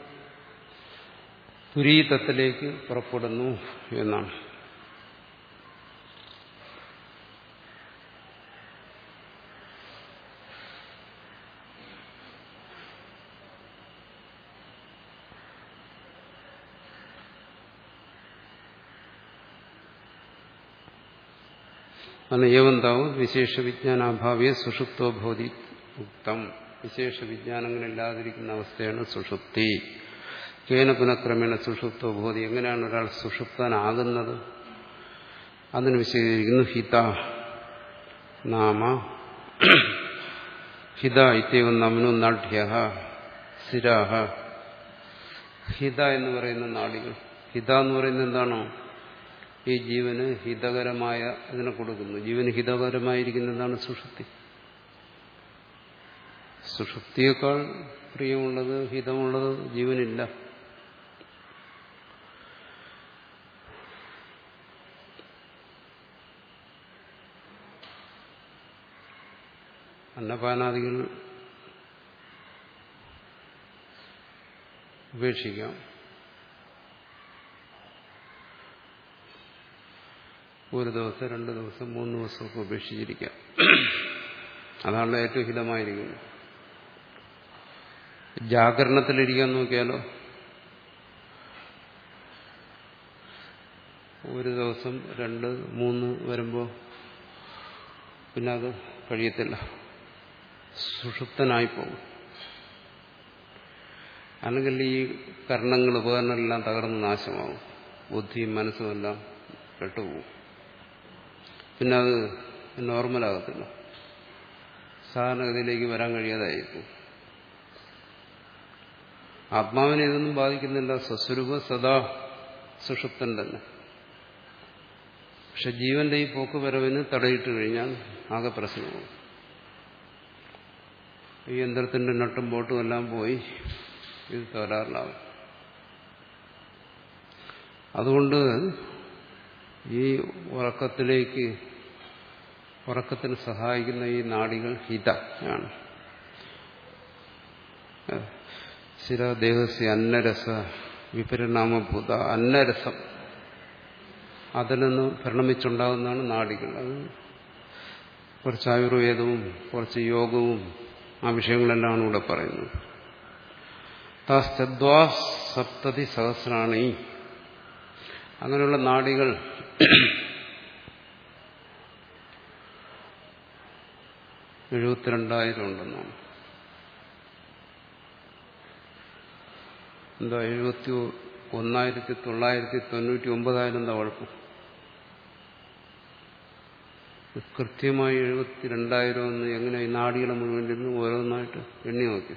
പുരീതത്തിലേക്ക് പുറപ്പെടുന്നു എന്നാണ് അന്ന് ഏവം താവും വിശേഷ വിജ്ഞാനാഭാവ്യ സുഷുപ്തോ ഭവതി ഉക്തം വിശേഷ വിജ്ഞാനങ്ങളില്ലാതിരിക്കുന്ന അവസ്ഥയാണ് സുഷുപ്തി കേന പുനഃക്രമേണ സുഷുപ്തോ ഭവതി എങ്ങനെയാണ് ഒരാൾ സുഷുപ്തനാകുന്നത് അതിന് വിശദീകരിക്കുന്നു ഹിത നാമ ഹിത ഇത്യവം നമനു നാഢ്യ സ്ഥിരാഹ ഹിത എന്ന് പറയുന്ന നാടികൾ ഹിത എന്ന് പറയുന്നത് എന്താണോ ഈ ജീവന് ഹിതകരമായ ഇതിനെ കൊടുക്കുന്നു ജീവന് ഹിതകരമായിരിക്കുന്ന എന്താണ് സുഷുപ്തി സുഷുപ്തിയേക്കാൾ പ്രിയമുള്ളത് ഹിതമുള്ളത് ജീവനില്ല അന്നപാനാദികൾ ഉപേക്ഷിക്കാം ഒരു ദിവസം രണ്ട് ദിവസം മൂന്ന് ദിവസമൊക്കെ ഉപേക്ഷിച്ചിരിക്കാം അതാണ് ഏറ്റവും ഹിതമായിരിക്കുന്നത് ജാഗരണത്തിലിരിക്കാൻ നോക്കിയാലോ ഒരു ദിവസം രണ്ട് മൂന്ന് വരുമ്പോൾ പിന്നെ അത് കഴിയത്തില്ല സുഷുപ്തനായി പോകും അല്ലെങ്കിൽ ഈ കർണങ്ങൾ ഉപകരണങ്ങളെല്ലാം തകർന്ന് നാശമാവും ബുദ്ധിയും മനസ്സുമെല്ലാം കെട്ടുപോകും പിന്നെ അത് നോർമലാകത്തില്ല സാധാരണഗതിയിലേക്ക് വരാൻ കഴിയാതായിരിക്കും ആത്മാവിനെ ഇതൊന്നും ബാധിക്കുന്നില്ല സ്വസ്വരൂപ സദാ സുഷുപ്തൻ തന്നെ പക്ഷെ ജീവന്റെ ഈ പോക്ക് വരവിന് തടയിട്ട് കഴിഞ്ഞാൽ ആകെ പ്രശ്നമാകും ഈ യന്ത്രത്തിന്റെ നട്ടും ബോട്ടും എല്ലാം പോയി ഇത് തകരാറിലാവും അതുകൊണ്ട് ഈ ഉറക്കത്തിലേക്ക് ഉറക്കത്തിന് സഹായിക്കുന്ന ഈ നാടികൾ ഹിത ആണ് ശിരദേഹസ്യ അന്നരസ വിപരിണാമഭൂത അന്നരസം അതിൽ നിന്ന് പരിണമിച്ചുണ്ടാകുന്നതാണ് നാടികൾ അത് കുറച്ച് ആയുർവേദവും കുറച്ച് യോഗവും ആ വിഷയങ്ങളെല്ലാം ഇവിടെ പറയുന്നത് താസ്തദ്വാ സപ്തതി സഹസ്രാണി അങ്ങനെയുള്ള നാടികൾ എഴുപത്തിരണ്ടായിരം ഉണ്ടെന്നാണ് എന്താ എഴുപത്തി ഒന്നായിരത്തി തൊള്ളായിരത്തി തൊണ്ണൂറ്റി ഒമ്പതായിരം എന്താ കുഴപ്പം കൃത്യമായി എഴുപത്തിരണ്ടായിരം എന്ന് എങ്ങനെ ഈ നാടികളെ മുഴുവൻ ഇരുന്ന് ഓരോന്നായിട്ട് എണ്ണി നോക്കി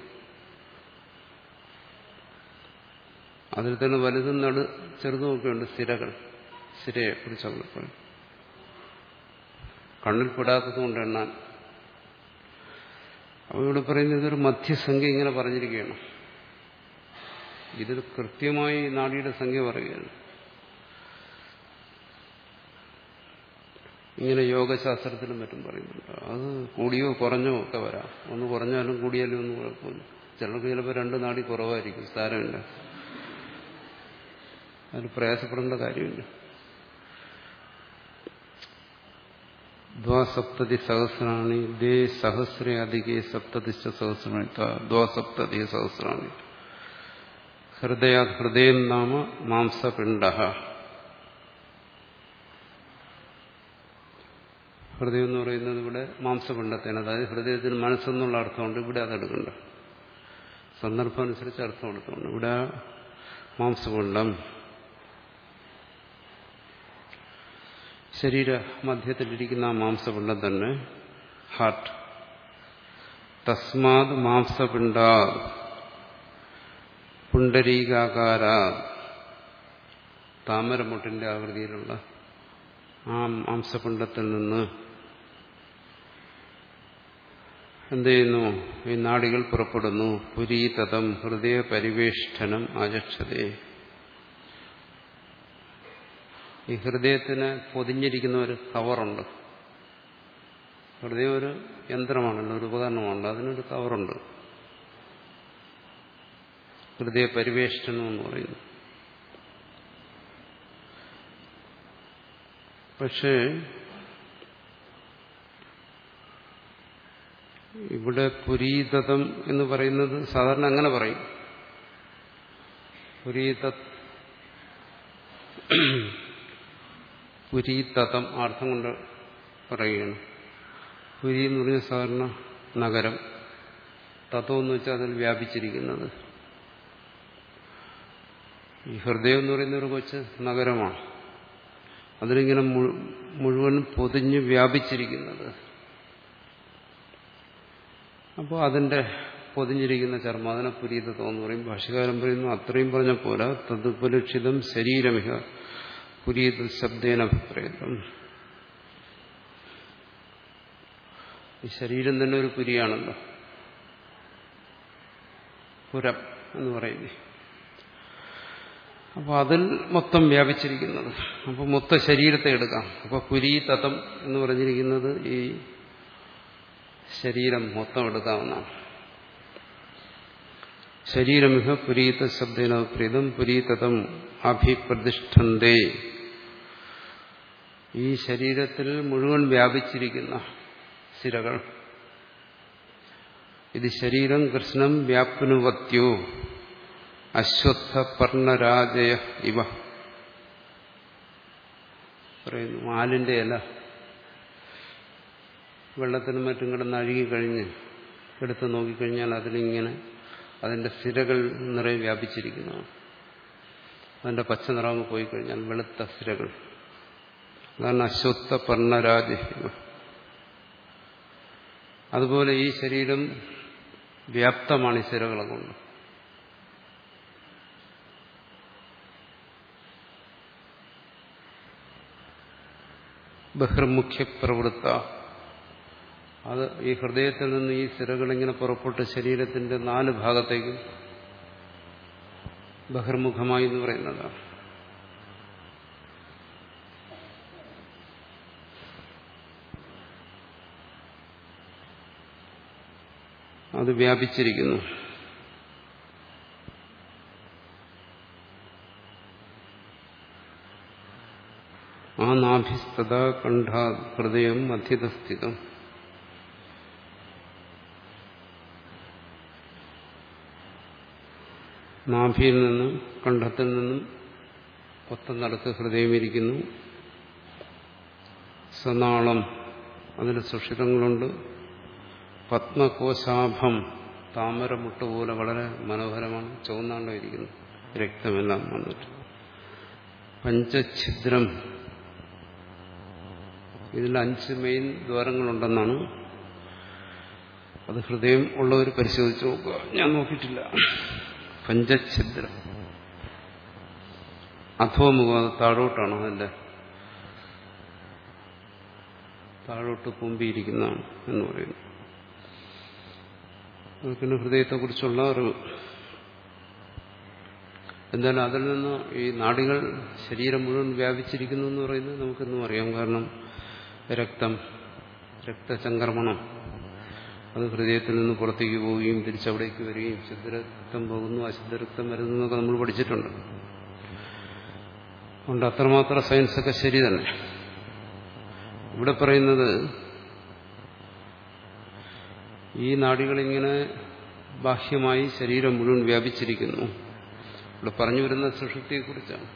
അതിൽ തന്നെ വലുതും നടു ചെറുതുമൊക്കെ ഉണ്ട് സ്ഥിരകൾ സ്ഥിരയെ കുറിച്ചൊക്കെ പറയും കണ്ണിൽ പെടാത്തത് കൊണ്ട് എണ്ണാൻ അപ്പോൾ ഇവിടെ പറയുന്നത് ഇതൊരു മധ്യസംഖ്യ ഇങ്ങനെ പറഞ്ഞിരിക്കുകയാണ് ഇതിൽ കൃത്യമായി നാടിയുടെ സംഖ്യ പറയുകയാണ് ഇങ്ങനെ യോഗശാസ്ത്രത്തിലും മറ്റും പറയുന്നുണ്ട് അത് കൂടിയോ കുറഞ്ഞോ ഒക്കെ വരാം ഒന്ന് കുറഞ്ഞാലും കൂടിയാലും ഒന്നും കുഴപ്പമില്ല ചിലർക്ക് ചിലപ്പോൾ രണ്ട് നാടി കുറവായിരിക്കും സാരമില്ല അതിന് പ്രയാസപ്പെടേണ്ട കാര്യമില്ല ദ്വാസപ്തതി സഹസ്രാണി ദേ സഹസ്രേ അധികേ സപ്തതിശ സഹസ്രാണി ദ്വാസപ്തതി സഹസ്രാണി ഹൃദയ ഹൃദയം നാമ മാംസപിണ്ഡ ഹൃദയം എന്ന് പറയുന്നത് ഇവിടെ മാംസപിണ്ഡത്തിന് അതായത് ഹൃദയത്തിന് മനസ്സെന്നുള്ള അർത്ഥമുണ്ട് ഇവിടെ അതെടുക്കണ്ട സന്ദർഭം അനുസരിച്ച് അർത്ഥം എടുത്തുകൊണ്ട് ഇവിടെ മാംസപിണ്ഡം ശരീര മധ്യത്തിലിരിക്കുന്ന ആ മാംസപിണ്ഡം തന്നെ ഹാർട്ട് തസ്മാത് മാംസപിണ്ഡ പുണ്ടരീകാകാര താമരമുട്ടിന്റെ ആകൃതിയിലുള്ള ആ മാംസപിണ്ഡത്തിൽ നിന്ന് എന്ത് ചെയ്യുന്നു ഈ നാടികൾ പുറപ്പെടുന്നു പുരീതതം ഹൃദയ പരിവേഷ്ടനം ആചക്ഷതേ ഈ ഹൃദയത്തിന് പൊതിഞ്ഞിരിക്കുന്ന ഒരു കവറുണ്ട് ഹൃദയം ഒരു യന്ത്രമാണല്ലോ ഒരു ഉപകരണമാണല്ലോ അതിനൊരു കവറുണ്ട് ഹൃദയ പരിവേഷ്ടനം എന്ന് പറയുന്നു പക്ഷേ ഇവിടെ പുരീതം എന്ന് പറയുന്നത് സാധാരണ അങ്ങനെ പറയും പുരീത പുരീതം അർത്ഥം കൊണ്ട് പറയുകയാണ് പുരി എന്ന് പറഞ്ഞ സാധാരണ നഗരം തത്വം എന്ന് വെച്ചാൽ അതിൽ വ്യാപിച്ചിരിക്കുന്നത് ഈ ഹൃദയം എന്ന് പറയുന്ന ഒരു കൊച്ച് നഗരമാണ് അതിലിങ്ങനെ മുഴുവൻ പൊതിഞ്ഞ് വ്യാപിച്ചിരിക്കുന്നത് അപ്പോൾ അതിന്റെ പൊതിഞ്ഞിരിക്കുന്ന ചർമ്മം അതിനെ പുരീതത്വം എന്ന് പറയും ഭാഷകാരം പറയുന്നു അത്രയും പറഞ്ഞ പോരാ തതുപലക്ഷിതം ശരീരമിക പുരീത ശബ്ദേന അഭിപ്രേതം ഈ ശരീരം തന്നെ ഒരു പുരിയാണല്ലോ പുരം എന്ന് പറയുന്നത് അപ്പോൾ അതിൽ മൊത്തം വ്യാപിച്ചിരിക്കുന്നത് അപ്പോൾ മൊത്ത ശരീരത്തെ എടുക്കാം അപ്പോൾ പുരി തതം എന്ന് പറഞ്ഞിരിക്കുന്നത് ഈ ശരീരം മൊത്തം എടുക്കാവുന്നതാണ് ശരീരമിഹ പുരീത ശബ്ദേന പ്രീതം പുരീതം അഭിപ്രതിഷ്ഠന്തേ ഈ ശരീരത്തിൽ മുഴുവൻ വ്യാപിച്ചിരിക്കുന്ന സിരകൾ ഇത് ശരീരം കൃഷ്ണം വ്യാപ്നുവത്യോ അശ്വത്ഥ പർണരാജയ ഇവ പറയുന്നു മാലിന്റെ ഇല വെള്ളത്തിനും മറ്റും കിടന്ന് അഴുകിക്കഴിഞ്ഞ് എടുത്ത് നോക്കിക്കഴിഞ്ഞാൽ അതിലിങ്ങനെ അതിന്റെ സിരകൾ നിറയെ വ്യാപിച്ചിരിക്കുന്നതാണ് അതിന്റെ പച്ച നിറം പോയി കഴിഞ്ഞാൽ വെളുത്ത സിരകൾ അതാണ് അശ്വത്ഥ പർണരാജ അതുപോലെ ഈ ശരീരം വ്യാപ്തമാണ് ഈ സിരകളെ കൊണ്ട് ബഹിർമുഖ്യ പ്രവൃത്ത അത് ഈ ഹൃദയത്തിൽ നിന്ന് ഈ സിരകൾ ഇങ്ങനെ പുറപ്പെട്ട് ശരീരത്തിന്റെ നാല് ഭാഗത്തേക്കും ബഹിർമുഖമായി എന്ന് പറയുന്നതാണ് അത് വ്യാപിച്ചിരിക്കുന്നു ആ നാഭിസ്തത കണ്ഠ ഹൃദയം മധ്യതസ്ഥിതം നാഭിയിൽ നിന്നും കണ്ഠത്തിൽ നിന്നും ഒത്ത നടക്ക് ഹൃദയം ഇരിക്കുന്നു സനാളം അതിന് സുഷിതങ്ങളുണ്ട് പത്മകോശാഭം താമരമുട്ട് പോലെ വളരെ മനോഹരമാണ് ചുവന്നാണ്ടോ ഇരിക്കുന്നു രക്തമെല്ലാം വന്നിട്ട് പഞ്ചഛിദ്രം ഇതിൽ അഞ്ച് മെയിൻ ദ്വാരങ്ങളുണ്ടെന്നാണ് അത് ഹൃദയം ഉള്ളവർ പരിശോധിച്ച് നോക്കുക ഞാൻ നോക്കിയിട്ടില്ല പഞ്ചഛിദ്രം അധോമുഖം അത് താഴോട്ടാണ് അതിന്റെ താഴോട്ട് പൊമ്പിയിരിക്കുന്നതാണ് എന്ന് പറയുന്നു അതൊക്കെ ഹൃദയത്തെക്കുറിച്ചുള്ള അറിവ് എന്തായാലും അതിൽ നിന്ന് ഈ നാടികൾ ശരീരം മുഴുവൻ വ്യാപിച്ചിരിക്കുന്നു എന്ന് പറയുന്നത് നമുക്കെന്നും അറിയാം കാരണം രക്തം രക്തചംക്രമണം അത് ഹൃദയത്തിൽ നിന്ന് പുറത്തേക്ക് പോവുകയും തിരിച്ചവിടേക്ക് വരികയും ശുദ്ധരക്തം പോകുന്നു അശുദ്ധരക്തം വരുന്നു എന്നൊക്കെ നമ്മൾ പഠിച്ചിട്ടുണ്ട് അതുകൊണ്ട് അത്രമാത്രം സയൻസൊക്കെ ശരി തന്നെ ഇവിടെ പറയുന്നത് ഈ നാടികളിങ്ങനെ ബാഹ്യമായി ശരീരം മുഴുവൻ വ്യാപിച്ചിരിക്കുന്നു ഇവിടെ പറഞ്ഞു വരുന്ന സുഷുപ്തിയെക്കുറിച്ചാണ്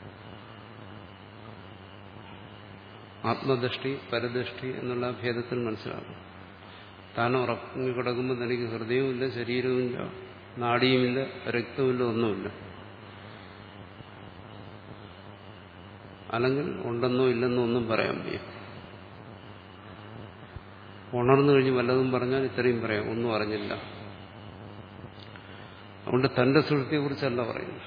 ആത്മദൃഷ്ടി പരദൃഷ്ടി എന്നുള്ള ഭേദത്തിൽ മനസ്സിലാകും താൻ ഉറങ്ങി കിടക്കുമ്പോൾ തനിക്ക് ഹൃദയവുമില്ല ശരീരവുമില്ല നാടിയുമില്ല രക്തവുമില്ല ഒന്നുമില്ല അല്ലെങ്കിൽ ഉണ്ടെന്നോ ഇല്ലെന്നോ ഒന്നും പറയാൻ വയ്യ ഉണർന്നു കഴിഞ്ഞ് വല്ലതും പറഞ്ഞാൽ ഇത്രയും പറയാം ഒന്നും അറിഞ്ഞില്ല അതുകൊണ്ട് തന്റെ സുഹൃത്തിയെക്കുറിച്ചല്ല പറയുന്നു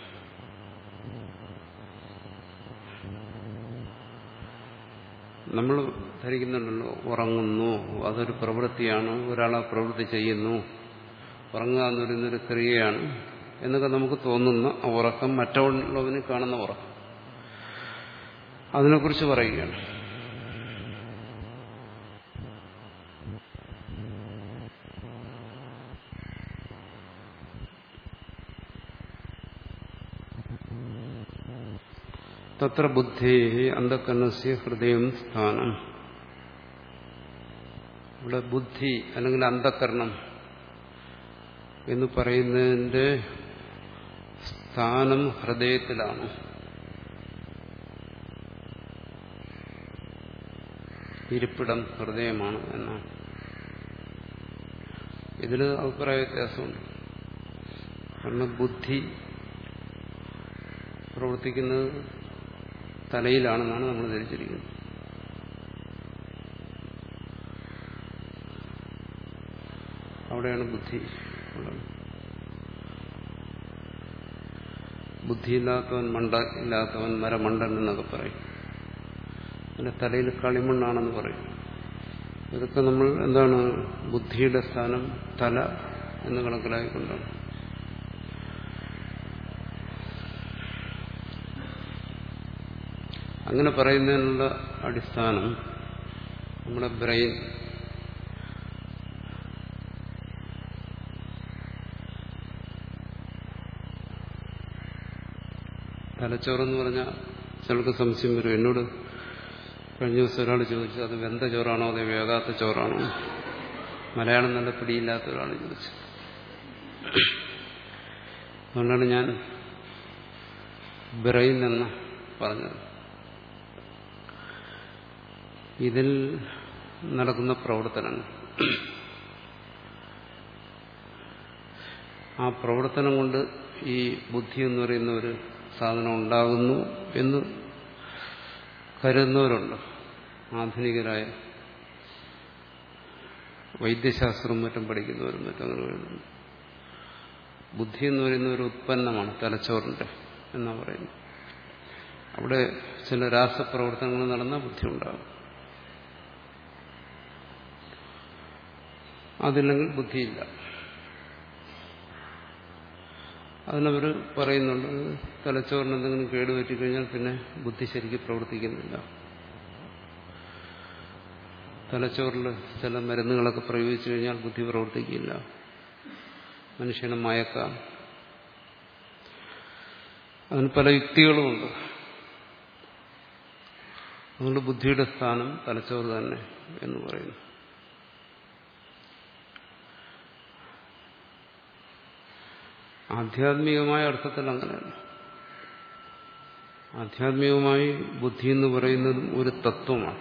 നമ്മൾ ധരിക്കുന്നുണ്ടല്ലോ ഉറങ്ങുന്നു അതൊരു പ്രവൃത്തിയാണ് ഒരാളെ പ്രവൃത്തി ചെയ്യുന്നു ഉറങ്ങുക എന്ന് പറയുന്നൊരു ക്രിയയാണ് എന്നൊക്കെ നമുക്ക് തോന്നുന്ന ഉറക്കം മറ്റുള്ളവന് കാണുന്ന ഉറക്കം അതിനെക്കുറിച്ച് പറയുകയാണ് തത്ര ബുദ്ധേ അന്ധക്കരണസ്യ ഹൃദയം സ്ഥാനം ഇവിടെ ബുദ്ധി അല്ലെങ്കിൽ അന്ധക്കരണം എന്ന് പറയുന്നതിന്റെ സ്ഥാനം ഹൃദയത്തിലാണ് ഇരിപ്പിടം ഹൃദയമാണ് എന്നാണ് ഇതിൽ അഭിപ്രായ വ്യത്യാസമുണ്ട് കാരണം ബുദ്ധി പ്രവർത്തിക്കുന്നത് തലയിലാണെന്നാണ് നമ്മൾ ധരിച്ചിരിക്കുന്നത് അവിടെയാണ് ബുദ്ധി ഉള്ളത് ബുദ്ധിയില്ലാത്തവൻ മണ്ട ഇല്ലാത്തവൻ മരമണ്ടൻ എന്നൊക്കെ പറയും അതിന്റെ തലയിൽ കളിമണ്ണാണെന്ന് പറയും ഇതൊക്കെ നമ്മൾ എന്താണ് ബുദ്ധിയുടെ സ്ഥാനം തല എന്ന് കണക്കിലായിക്കൊണ്ടാണ് അങ്ങനെ പറയുന്നതിനുള്ള അടിസ്ഥാനം നമ്മുടെ ബ്രെയിൻ തലച്ചോറെന്ന് പറഞ്ഞാൽ ചിലർക്ക് സംശയം വരും എന്നോട് കഴിഞ്ഞ ദിവസം ഒരാൾ ചോദിച്ചു അത് വെന്ത ചോറാണോ അതോ വേകാത്ത ചോറാണോ മലയാളം നല്ല പിടിയില്ലാത്ത ഒരാൾ ചോദിച്ചു അതുകൊണ്ടാണ് ഞാൻ ബ്രെയിൻ എന്ന് പറഞ്ഞത് ഇതിൽ നടക്കുന്ന പ്രവർത്തനങ്ങൾ ആ പ്രവർത്തനം കൊണ്ട് ഈ ബുദ്ധി എന്ന് പറയുന്ന ഒരു സാധനം ഉണ്ടാകുന്നു എന്ന് കരുതുന്നവരുണ്ട് ആധുനികരായ വൈദ്യശാസ്ത്രം മറ്റും പഠിക്കുന്നവരും മറ്റും അങ്ങനെ കരുതുന്നു ബുദ്ധി എന്ന് പറയുന്ന ഒരു ഉത്പന്നമാണ് തലച്ചോറിന്റെ എന്നാ പറയുന്നത് അവിടെ ചില രാസപ്രവർത്തനങ്ങൾ നടന്ന ബുദ്ധി ഉണ്ടാകും അതില്ലെങ്കിൽ ബുദ്ധിയില്ല അതിനവർ പറയുന്നുണ്ട് തലച്ചോറിന് എന്തെങ്കിലും കേടുപറ്റിക്കഴിഞ്ഞാൽ പിന്നെ ബുദ്ധി ശരിക്കും പ്രവർത്തിക്കുന്നില്ല തലച്ചോറിൽ ചില മരുന്നുകളൊക്കെ പ്രയോഗിച്ചു കഴിഞ്ഞാൽ ബുദ്ധി പ്രവർത്തിക്കില്ല മനുഷ്യനെ മയക്കാം അതിന് പല യുക്തികളുമുണ്ട് അതുകൊണ്ട് ബുദ്ധിയുടെ സ്ഥാനം തലച്ചോറ് തന്നെ എന്ന് പറയുന്നു ആധ്യാത്മികമായ അർത്ഥത്തിൽ അങ്ങനെയല്ല ആധ്യാത്മികമായി ബുദ്ധി എന്ന് പറയുന്നതും ഒരു തത്വമാണ്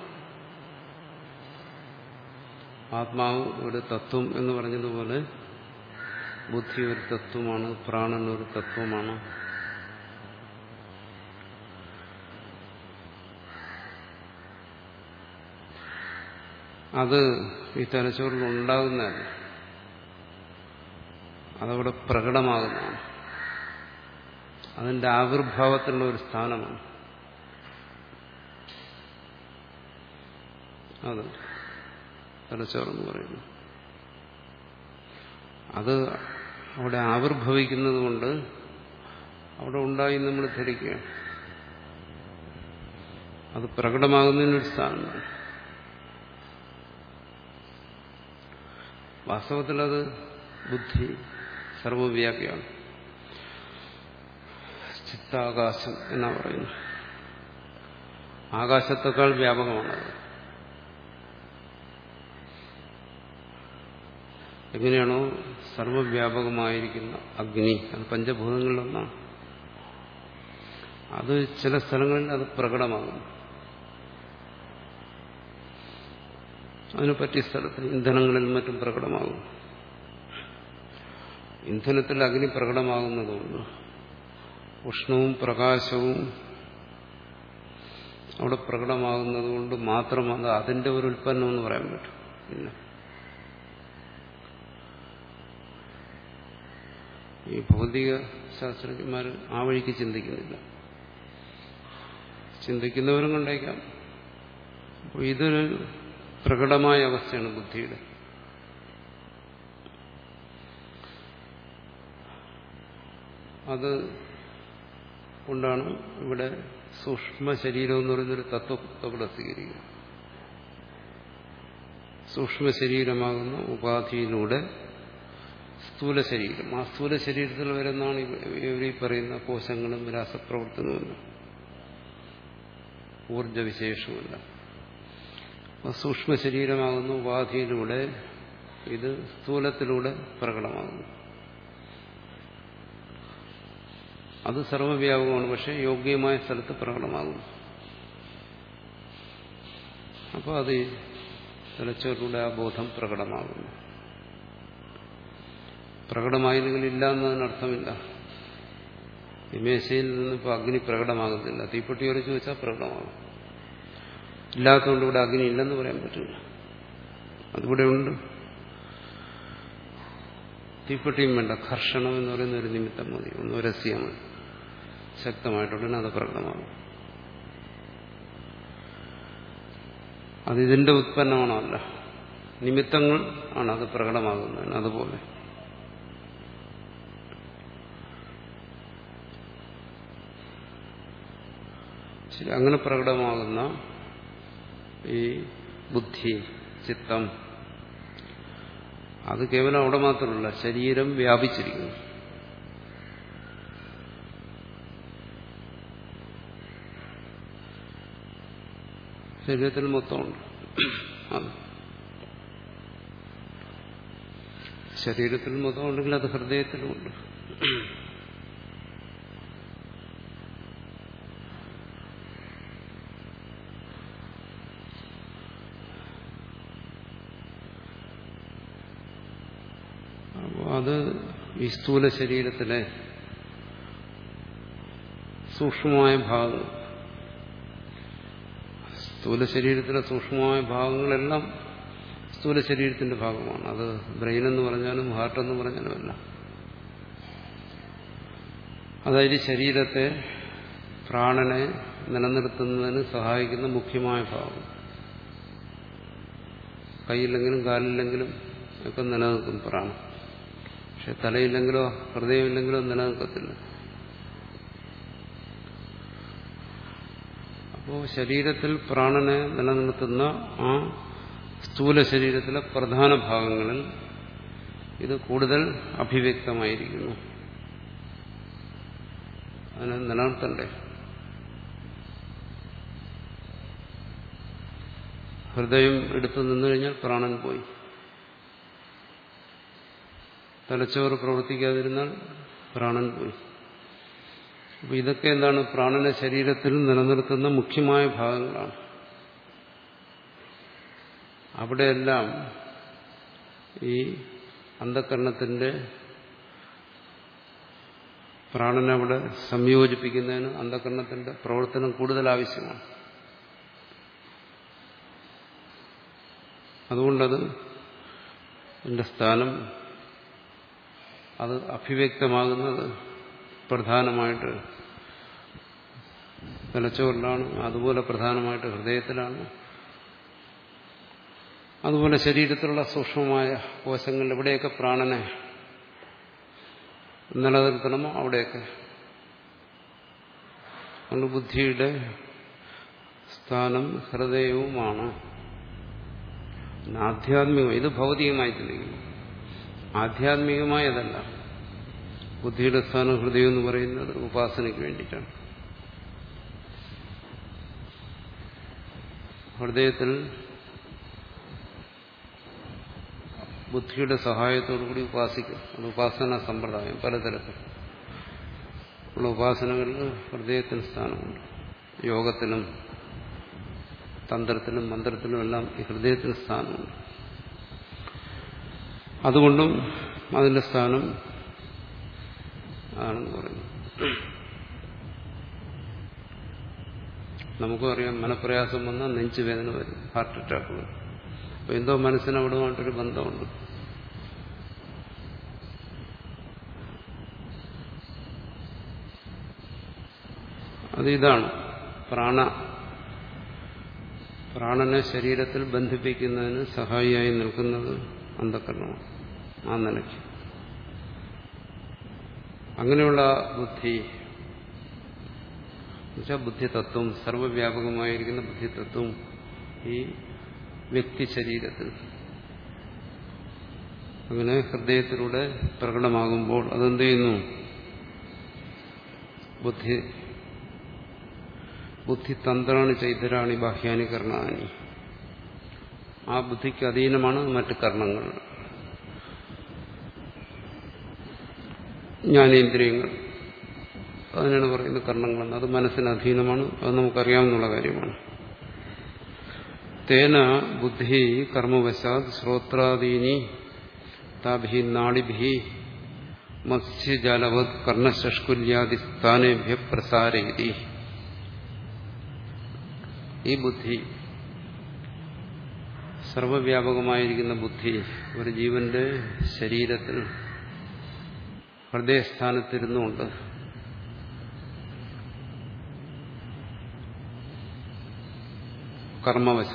ആത്മാവ് ഒരു തത്വം എന്ന് പറഞ്ഞതുപോലെ ബുദ്ധി ഒരു തത്വമാണ് പ്രാണൻ ഒരു തത്വമാണ് അത് ഈ തലച്ചോറിൽ ഉണ്ടാകുന്നതല്ല അതവിടെ പ്രകടമാകുന്നതാണ് അതിന്റെ ആവിർഭാവത്തിലുള്ള ഒരു സ്ഥാനമാണ് അത് തലച്ചോറെന്ന് പറയുന്നു അത് അവിടെ ആവിർഭവിക്കുന്നത് കൊണ്ട് അവിടെ ഉണ്ടായി നമ്മൾ ധരിക്കുകയാണ് അത് പ്രകടമാകുന്നതിനൊരു സ്ഥാനമാണ് വാസ്തവത്തിൽ അത് ബുദ്ധി സർവവ്യാപിയാണ് ചിത്താകാശം എന്നാ പറയുന്നു ആകാശത്തെക്കാൾ വ്യാപകമാണത് എങ്ങനെയാണോ സർവവ്യാപകമായിരിക്കുന്ന അഗ്നി അത് പഞ്ചഭൂതങ്ങളിലൊന്നാണ് അത് ചില സ്ഥലങ്ങളിൽ അത് പ്രകടമാകുന്നു അതിന് പറ്റിയ സ്ഥലത്ത് ഇന്ധനങ്ങളിൽ മറ്റും പ്രകടമാകും ഇന്ധനത്തിൽ അഗ്നി പ്രകടമാകുന്നതുകൊണ്ട് ഉഷ്ണവും പ്രകാശവും അവിടെ പ്രകടമാകുന്നതുകൊണ്ട് മാത്രം അത് അതിന്റെ ഒരു ഉൽപ്പന്നം എന്ന് പറയാൻ പറ്റും ഇല്ല ഈ ഭൗതിക ശാസ്ത്രജ്ഞന്മാർ ആ വഴിക്ക് ചിന്തിക്കുന്നില്ല ചിന്തിക്കുന്നവരും കൊണ്ടേക്കാം അപ്പോൾ ഇതൊരു പ്രകടമായ അവസ്ഥയാണ് ബുദ്ധിയുടെ അത് കൊണ്ടാണ് ഇവിടെ സൂക്ഷ്മ ശരീരം എന്ന് പറയുന്നൊരു തത്വത്തെ ഇവിടെ സ്വീകരിക്കുക സൂക്ഷ്മ ശരീരമാകുന്ന ഉപാധിയിലൂടെ സ്ഥൂല ശരീരം ആ സ്ഥൂല ശരീരത്തിൽ വരുന്നതാണ് ഇവർ ഈ പറയുന്ന കോശങ്ങളും രാസപ്രവർത്തനവും ഊർജവിശേഷവുമല്ല സൂക്ഷ്മ ശരീരമാകുന്ന ഉപാധിയിലൂടെ ഇത് സ്ഥൂലത്തിലൂടെ പ്രകടമാകുന്നു അത് സർവവ്യാപകമാണ് പക്ഷെ യോഗ്യമായ സ്ഥലത്ത് പ്രകടമാകുന്നു അപ്പോൾ അത് ഈ തലച്ചോറിലൂടെ ആ ബോധം പ്രകടമാകുന്നു പ്രകടമായില്ലെങ്കിൽ ഇല്ല എന്നതിനർത്ഥമില്ല ഈ മേശയിൽ നിന്ന് ഇപ്പോൾ അഗ്നി പ്രകടമാകുന്നില്ല തീപ്പെട്ടി ഉരച്ചു വെച്ചാൽ പ്രകടമാകും ഇല്ലാത്തതുകൊണ്ട് ഇവിടെ അഗ്നി ഇല്ലെന്ന് പറയാൻ പറ്റില്ല അതിവിടെ ഉണ്ട് തീപ്പെട്ടിയും വേണ്ട ഘർഷണം എന്ന് പറയുന്ന ഒരു നിമിത്തം മതി ഒന്ന് ഉരസിയാൽ മതി ശക്തമായിട്ടുടനെ അത് പ്രകടമാകും അത് ഇതിന്റെ ഉത്പന്നമാണോ അല്ല നിമിത്തങ്ങൾ ആണ് അത് പ്രകടമാകുന്നതിന് അതുപോലെ ശരി അങ്ങനെ പ്രകടമാകുന്ന ഈ ബുദ്ധി ചിത്തം അത് കേവലം അവിടെ മാത്രമല്ല ശരീരം വ്യാപിച്ചിരിക്കുന്നു ശരീരത്തിൽ മൊത്തമുണ്ട് അത് ശരീരത്തിൽ മൊത്തമുണ്ടെങ്കിൽ അത് ഹൃദയത്തിലുമുണ്ട് അപ്പോൾ അത് ഈ സ്ഥൂല ശരീരത്തിലെ സൂക്ഷ്മമായ ഭാഗങ്ങൾ സ്ഥൂല ശരീരത്തിലെ സൂക്ഷ്മമായ ഭാഗങ്ങളെല്ലാം സ്ഥൂല ശരീരത്തിന്റെ ഭാഗമാണ് അത് ബ്രെയിൻ എന്ന് പറഞ്ഞാലും ഹാർട്ട് എന്ന് പറഞ്ഞാലും അല്ല അതായത് ശരീരത്തെ പ്രാണനെ നിലനിർത്തുന്നതിന് സഹായിക്കുന്ന മുഖ്യമായ ഭാഗം കൈയില്ലെങ്കിലും കാലില്ലെങ്കിലും ഒക്കെ നിലനിൽക്കും പ്രാണൻ പക്ഷെ തലയില്ലെങ്കിലോ ഹൃദയമില്ലെങ്കിലോ നിലനിൽക്കത്തില്ല അപ്പോൾ ശരീരത്തിൽ പ്രാണനെ നിലനിർത്തുന്ന ആ സ്ഥൂല ശരീരത്തിലെ പ്രധാന ഭാഗങ്ങളിൽ ഇത് കൂടുതൽ അഭിവ്യക്തമായിരിക്കുന്നു അതിനെ നിലനിർത്തണ്ടേ ഹൃദയം എടുത്തു നിന്നു കഴിഞ്ഞാൽ പ്രാണൻ പോയി തലച്ചോറ് പ്രവർത്തിക്കാതിരുന്നാൽ പ്രാണൻ പോയി അപ്പൊ ഇതൊക്കെ എന്താണ് പ്രാണന ശരീരത്തിൽ നിലനിർത്തുന്ന മുഖ്യമായ ഭാഗങ്ങളാണ് അവിടെയെല്ലാം ഈ അന്ധകരണത്തിന്റെ പ്രാണനെ അവിടെ സംയോജിപ്പിക്കുന്നതിന് അന്ധകരണത്തിന്റെ പ്രവർത്തനം കൂടുതൽ ആവശ്യമാണ് അതുകൊണ്ടത് എന്റെ സ്ഥാനം അത് അഭിവ്യക്തമാകുന്നത് പ്രധാനമായിട്ട് തലച്ചോറിലാണ് അതുപോലെ പ്രധാനമായിട്ട് ഹൃദയത്തിലാണ് അതുപോലെ ശരീരത്തിലുള്ള സൂക്ഷ്മമായ കോശങ്ങൾ എവിടെയൊക്കെ പ്രാണനെ നിലനിർത്തണമോ അവിടെയൊക്കെ അതുകൊണ്ട് ബുദ്ധിയുടെ സ്ഥാനം ഹൃദയവുമാണ് ആധ്യാത്മികം ഇത് ഭൗതികമായി ചിന്തിക്കുന്നു ആധ്യാത്മികമായതല്ല ബുദ്ധിയുടെ സ്ഥാനം ഹൃദയം എന്ന് പറയുന്നത് ഉപാസനയ്ക്ക് വേണ്ടിയിട്ടാണ് ഹൃദയത്തിൽ ബുദ്ധിയുടെ സഹായത്തോടുകൂടി ഉപാസിക്കും അത് ഉപാസന സമ്പ്രദായം പലതരത്തിൽ ഉള്ള ഉപാസനകളിൽ ഹൃദയത്തിന് സ്ഥാനമുണ്ട് യോഗത്തിലും തന്ത്രത്തിലും മന്ത്രത്തിലും എല്ലാം ഈ ഹൃദയത്തിന് സ്ഥാനമുണ്ട് അതുകൊണ്ടും അതിന്റെ സ്ഥാനം ആണെന്ന് പറയുന്നു നമുക്കും അറിയാം മനപ്രയാസം വന്നാൽ നെഞ്ചുവേദന വരും ഹാർട്ട് അറ്റാക്ക് വരും അപ്പൊ എന്തോ മനസ്സിന് അവിടുമായിട്ടൊരു ബന്ധമുണ്ട് അത് ഇതാണ് പ്രാണ പ്രാണനെ ശരീരത്തിൽ ബന്ധിപ്പിക്കുന്നതിന് സഹായിയായി നിൽക്കുന്നത് അന്ധകരണമാണ് ആ നിലയ്ക്ക് അങ്ങനെയുള്ള ബുദ്ധി എന്നുവെച്ചാൽ ബുദ്ധിതത്വം സർവവ്യാപകമായിരിക്കുന്ന ബുദ്ധിതത്വം ഈ വ്യക്തി ശരീരത്തിൽ അങ്ങനെ ഹൃദയത്തിലൂടെ പ്രകടമാകുമ്പോൾ അതെന്ത് ചെയ്യുന്നു ബുദ്ധി ബുദ്ധിതന്ത്രാണി ചൈതരാണി ബാഹ്യാനി കർണാനി ആ ബുദ്ധിക്ക് അധീനമാണ് മറ്റ് കർണങ്ങൾ ജ്ഞാനേന്ദ്രിയങ്ങൾ അതിനാണ് പറയുന്നത് കർണങ്ങളെന്ന് അത് മനസ്സിന് അധീനമാണ് അത് നമുക്കറിയാവുന്ന കാര്യമാണ് തേന ബുദ്ധി കർമ്മവശാത് ശ്രോത്രാദീനി താഭി നാളിഭി മത്സ്യജാലവത് കർണശഷ്കുല്യാദി സ്ഥാനേഭ്യ പ്രസാരയതി ഈ ബുദ്ധി സർവവ്യാപകമായിരിക്കുന്ന ബുദ്ധി ഒരു ജീവന്റെ ശരീരത്തിൽ ഹൃദയസ്ഥാനത്തിരുന്നുകൊണ്ട് കർമ്മവശ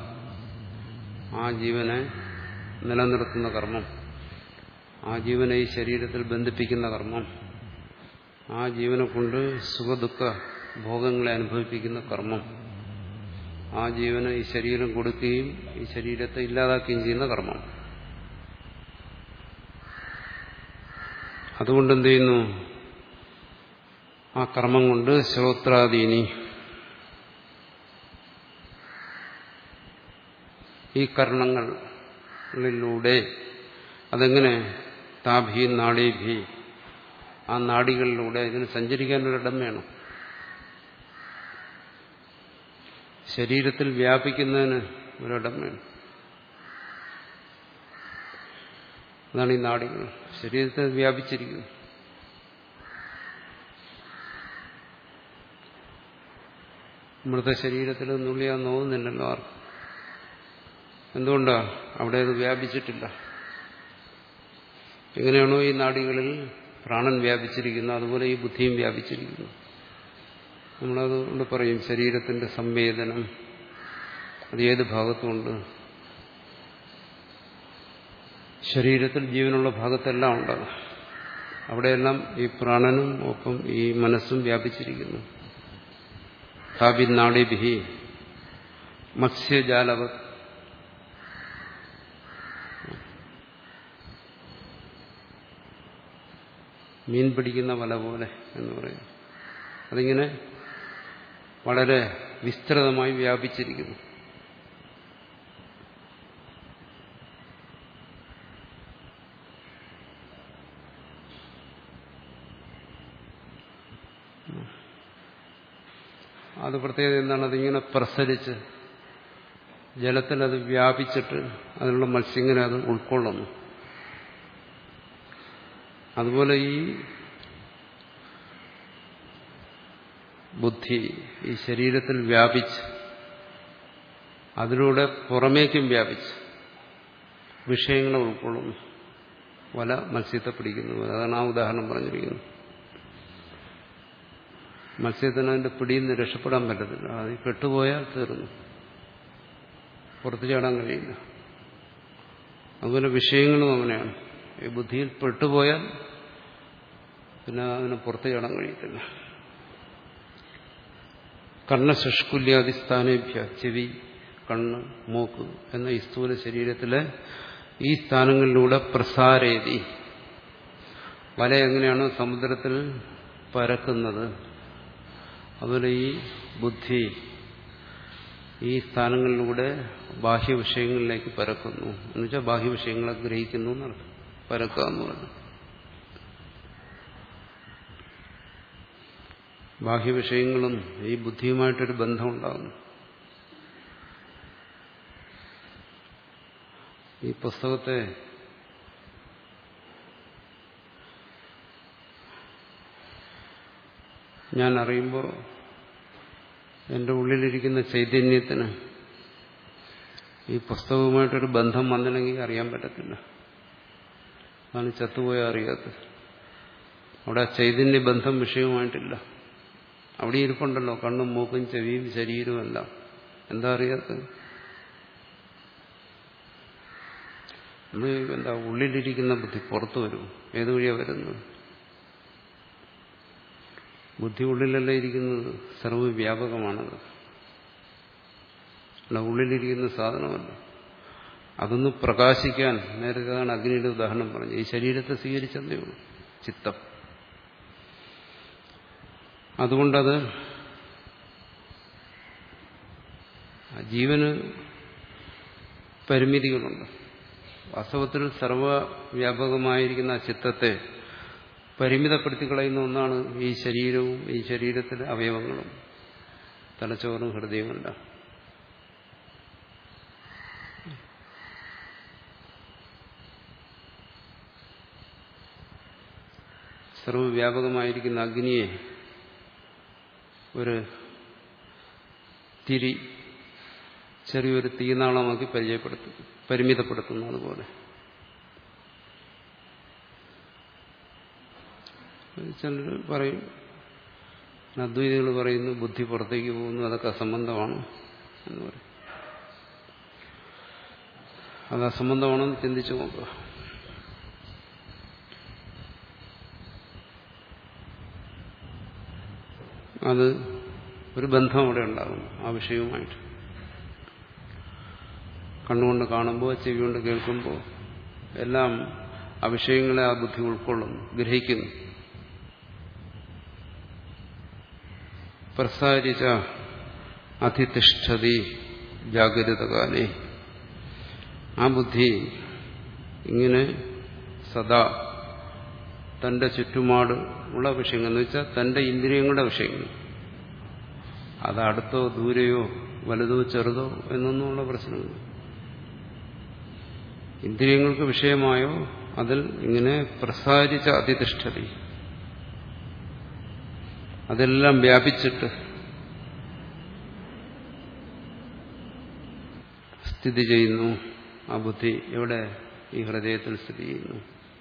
ആ ജീവനെ നിലനിർത്തുന്ന കർമ്മം ആ ജീവനെ ഈ ശരീരത്തിൽ ബന്ധിപ്പിക്കുന്ന കർമ്മം ആ ജീവനെ കൊണ്ട് സുഖദുഃഖ ഭോഗങ്ങളെ അനുഭവിപ്പിക്കുന്ന കർമ്മം ആ ജീവന് ഈ ശരീരം കൊടുക്കുകയും ഈ ശരീരത്തെ ഇല്ലാതാക്കുകയും ചെയ്യുന്ന കർമ്മം അതുകൊണ്ട് എന്ത് ചെയ്യുന്നു ആ കർമ്മം കൊണ്ട് ശ്രോത്രാദീനി ഈ കർണങ്ങളിലൂടെ അതെങ്ങനെ താഭി നാടീഭി ആ നാടികളിലൂടെ ഇതിന് സഞ്ചരിക്കാൻ ഒരിടം വേണം ശരീരത്തിൽ വ്യാപിക്കുന്നതിന് ഒരിടം വേണം അതാണ് ഈ നാടികൾ ശരീരത്തിൽ വ്യാപിച്ചിരിക്കുന്നു മൃതശരീരത്തിൽ നുള്ളിയാൽ നോവുന്നില്ലല്ലോ ആർക്കും എന്തുകൊണ്ടാ അവിടെ അത് വ്യാപിച്ചിട്ടില്ല എങ്ങനെയാണോ ഈ നാടികളിൽ പ്രാണൻ വ്യാപിച്ചിരിക്കുന്നത് അതുപോലെ ഈ ബുദ്ധിയും വ്യാപിച്ചിരിക്കുന്നു നമ്മളതുകൊണ്ട് പറയും ശരീരത്തിന്റെ സംവേദനം അത് ഏത് ഭാഗത്തുമുണ്ട് ശരീരത്തിൽ ജീവനുള്ള ഭാഗത്തെല്ലാം ഉണ്ട് അവിടെയെല്ലാം ഈ പ്രാണനും ഒപ്പം ഈ മനസ്സും വ്യാപിച്ചിരിക്കുന്നു താപി നാടിഭിഹി മത്സ്യജാലവത് മീൻ പിടിക്കുന്ന വല പോലെ എന്ന് പറയും അതിങ്ങനെ വളരെ വിസ്തൃതമായി വ്യാപിച്ചിരിക്കുന്നു അത് പ്രത്യേകത എന്താണ് അതിങ്ങനെ പ്രസരിച്ച് ജലത്തിൽ അത് വ്യാപിച്ചിട്ട് അതിനുള്ള മത്സ്യങ്ങനെ അത് ഉൾക്കൊള്ളുന്നു അതുപോലെ ഈ ബുദ്ധി ഈ ശരീരത്തിൽ വ്യാപിച്ച് അതിലൂടെ പുറമേക്കും വ്യാപിച്ച് വിഷയങ്ങളെ ഉൾക്കൊള്ളുന്നു വല മത്സ്യത്തെ പിടിക്കുന്നു അതാണ് ആ ഉദാഹരണം പറഞ്ഞിരിക്കുന്നത് മത്സ്യത്തിന് അതിന്റെ പിടിയിൽ നിന്ന് രക്ഷപ്പെടാൻ പറ്റത്തില്ല അത് പെട്ടുപോയാൽ തീർന്നു പുറത്തു ചാടാൻ കഴിയില്ല അതുപോലെ വിഷയങ്ങളും അങ്ങനെയാണ് ഈ ബുദ്ധിയിൽ പെട്ടുപോയാൽ പിന്നെ അതിനെ പുറത്തു ചാടാൻ കഴിയത്തില്ല കർണശുഷ്കുല്യാദിസ്ഥാനേഭ്യ ചെവി കണ്ണ് മൂക്ക് എന്ന ഈ സ്ഥൂല ശരീരത്തിലെ ഈ സ്ഥാനങ്ങളിലൂടെ പ്രസാരേതി വല എങ്ങനെയാണ് സമുദ്രത്തിൽ പരക്കുന്നത് അതുപോലെ ഈ ബുദ്ധി ഈ സ്ഥാനങ്ങളിലൂടെ ബാഹ്യവിഷയങ്ങളിലേക്ക് പരക്കുന്നു എന്നുവെച്ചാൽ ബാഹ്യവിഷയങ്ങളെ ഗ്രഹിക്കുന്നു എന്നർത്ഥം പരക്കുക എന്ന് പറഞ്ഞു ബാഹ്യവിഷയങ്ങളും ഈ ബുദ്ധിയുമായിട്ടൊരു ബന്ധമുണ്ടാകുന്നു ഈ പുസ്തകത്തെ ഞാൻ അറിയുമ്പോൾ എൻ്റെ ഉള്ളിലിരിക്കുന്ന ചൈതന്യത്തിന് ഈ പുസ്തകവുമായിട്ടൊരു ബന്ധം വന്നില്ലെങ്കിൽ അറിയാൻ പറ്റത്തില്ല അതാണ് ചത്തുപോയാൽ അറിയാത്തത് അവിടെ ആ ചൈതന്യ ബന്ധം വിഷയവുമായിട്ടില്ല അവിടെ ഇരിപ്പുണ്ടല്ലോ കണ്ണും മൂക്കും ചെവിയും ശരീരവും എല്ലാം എന്താ അറിയാത്തത് അത് എന്താ ഉള്ളിലിരിക്കുന്ന ബുദ്ധി പുറത്തു വരും ഏതു വഴിയാ വരുന്നത് ബുദ്ധി ഉള്ളിലല്ല ഇരിക്കുന്നത് സർവ്വവ്യാപകമാണത് അല്ല ഉള്ളിലിരിക്കുന്ന സാധനമല്ല അതൊന്ന് പ്രകാശിക്കാൻ നേരത്തെ അഗ്നിയുടെ ഉദാഹരണം പറഞ്ഞു ഈ ശരീരത്തെ സ്വീകരിച്ചതേ ഉള്ളൂ ചിത്തം അതുകൊണ്ടത് ജീവന് പരിമിതികളുണ്ട് വാസ്തവത്തിൽ സർവവ്യാപകമായിരിക്കുന്ന ചിത്തത്തെ പരിമിതപ്പെടുത്തി കളയുന്ന ഒന്നാണ് ഈ ശരീരവും ഈ ശരീരത്തിലെ അവയവങ്ങളും തലച്ചോറും ഹൃദയവുമല്ല സർവവ്യാപകമായിരിക്കുന്ന അഗ്നിയെ ഒരു തിരി ചെറിയൊരു തീനാളമാക്കി പരിചയപ്പെടുത്തും പരിമിതപ്പെടുത്തുന്നു അതുപോലെ ചിലർ പറയും അദ്വൈതികൾ പറയുന്നു ബുദ്ധി പുറത്തേക്ക് പോകുന്നു അതൊക്കെ അസംബന്ധമാണ് എന്ന് പറയും അത് അസംബന്ധമാണെന്ന് ചിന്തിച്ചു നോക്കുക അത് ഒരു ബന്ധം അവിടെ ഉണ്ടാകുന്നു ആ വിഷയവുമായിട്ട് കണ്ണുകൊണ്ട് കാണുമ്പോൾ ചെവി കൊണ്ട് കേൾക്കുമ്പോൾ എല്ലാം ആ വിഷയങ്ങളെ ആ ബുദ്ധി ഉൾക്കൊള്ളുന്നു ഗ്രഹിക്കുന്നു പ്രസാരിച്ച അതിഷ്ഠതി ജാഗ്രതകാലേ ആ ബുദ്ധി ഇങ്ങനെ സദാ തന്റെ ചുറ്റുപാട് ഉള്ള വിഷയങ്ങൾ എന്ന് വെച്ചാൽ തന്റെ ഇന്ദ്രിയങ്ങളുടെ വിഷയങ്ങൾ അത് അടുത്തോ ദൂരെയോ വലുതോ ചെറുതോ എന്നൊന്നുമുള്ള പ്രശ്നമില്ല ഇന്ദ്രിയങ്ങൾക്ക് വിഷയമായോ അതിൽ ഇങ്ങനെ പ്രസാരിച്ച അതിഷ്ഠതി അതെല്ലാം വ്യാപിച്ചിട്ട് സ്ഥിതി ചെയ്യുന്നു ആ ബുദ്ധി എവിടെ ഈ ഹൃദയത്തിൽ സ്ഥിതി ചെയ്യുന്നു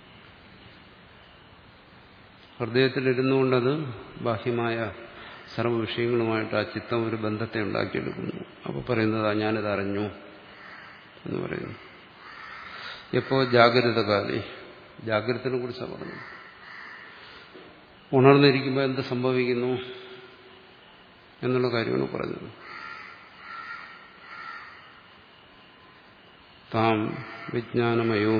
ഹൃദയത്തിലിരുന്നുകൊണ്ടത് ബാഹ്യമായ സർവ്വ വിഷയങ്ങളുമായിട്ട് ആ ചിത്തം ഒരു ബന്ധത്തെ ഉണ്ടാക്കിയെടുക്കുന്നു അപ്പോൾ പറയുന്നത് ഞാനിത് അറിഞ്ഞു എന്ന് പറയുന്നു എപ്പോ ജാഗ്രത കാലി ജാഗ്രതനെ കുറിച്ചാണ് പറഞ്ഞത് ഉണർന്നിരിക്കുമ്പോൾ എന്ത് സംഭവിക്കുന്നു എന്നുള്ള കാര്യമാണ് പറഞ്ഞത് താം വിജ്ഞാനമയോ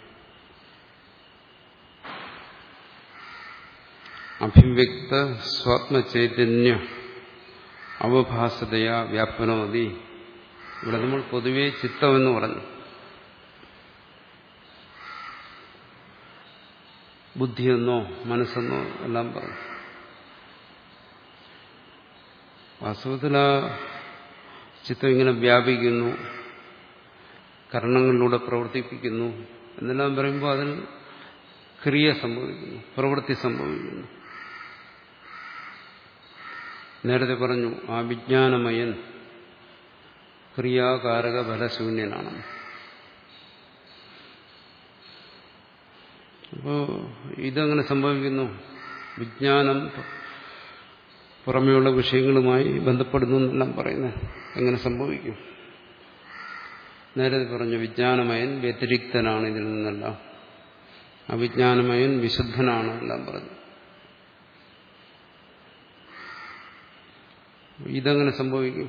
അഭിവ്യക്ത സ്വാത്മചൈതന്യ അവഭാസതയാ വ്യാപനമതി ഇവിടെ നമ്മൾ പൊതുവെ ചിത്തമെന്ന് പറഞ്ഞു ബുദ്ധിയെന്നോ മനസ്സെന്നോ എല്ലാം പറഞ്ഞു വാസ്തവത്തിൽ ആ ചിത്തം ഇങ്ങനെ വ്യാപിക്കുന്നു കർണങ്ങളിലൂടെ പ്രവർത്തിപ്പിക്കുന്നു എന്നെല്ലാം പറയുമ്പോൾ അതിൽ ക്രിയ സംഭവിക്കുന്നു പ്രവൃത്തി സംഭവിക്കുന്നു നേരത്തെ പറഞ്ഞു ആ വിജ്ഞാനമയൻ ക്രിയാകാരക ഫലശൂന്യനാണ് അപ്പോ ഇതെങ്ങനെ സംഭവിക്കുന്നു വിജ്ഞാനം പുറമെയുള്ള വിഷയങ്ങളുമായി ബന്ധപ്പെടുന്നു എന്നെല്ലാം പറയുന്നത് എങ്ങനെ സംഭവിക്കും നേരത്തെ പറഞ്ഞു വിജ്ഞാനമയൻ വ്യതിരിക്തനാണ് ഇതിൽ നിന്നെല്ലാം അവിജ്ഞാനമയൻ വിശുദ്ധനാണ് എല്ലാം പറഞ്ഞു ഇതെങ്ങനെ സംഭവിക്കും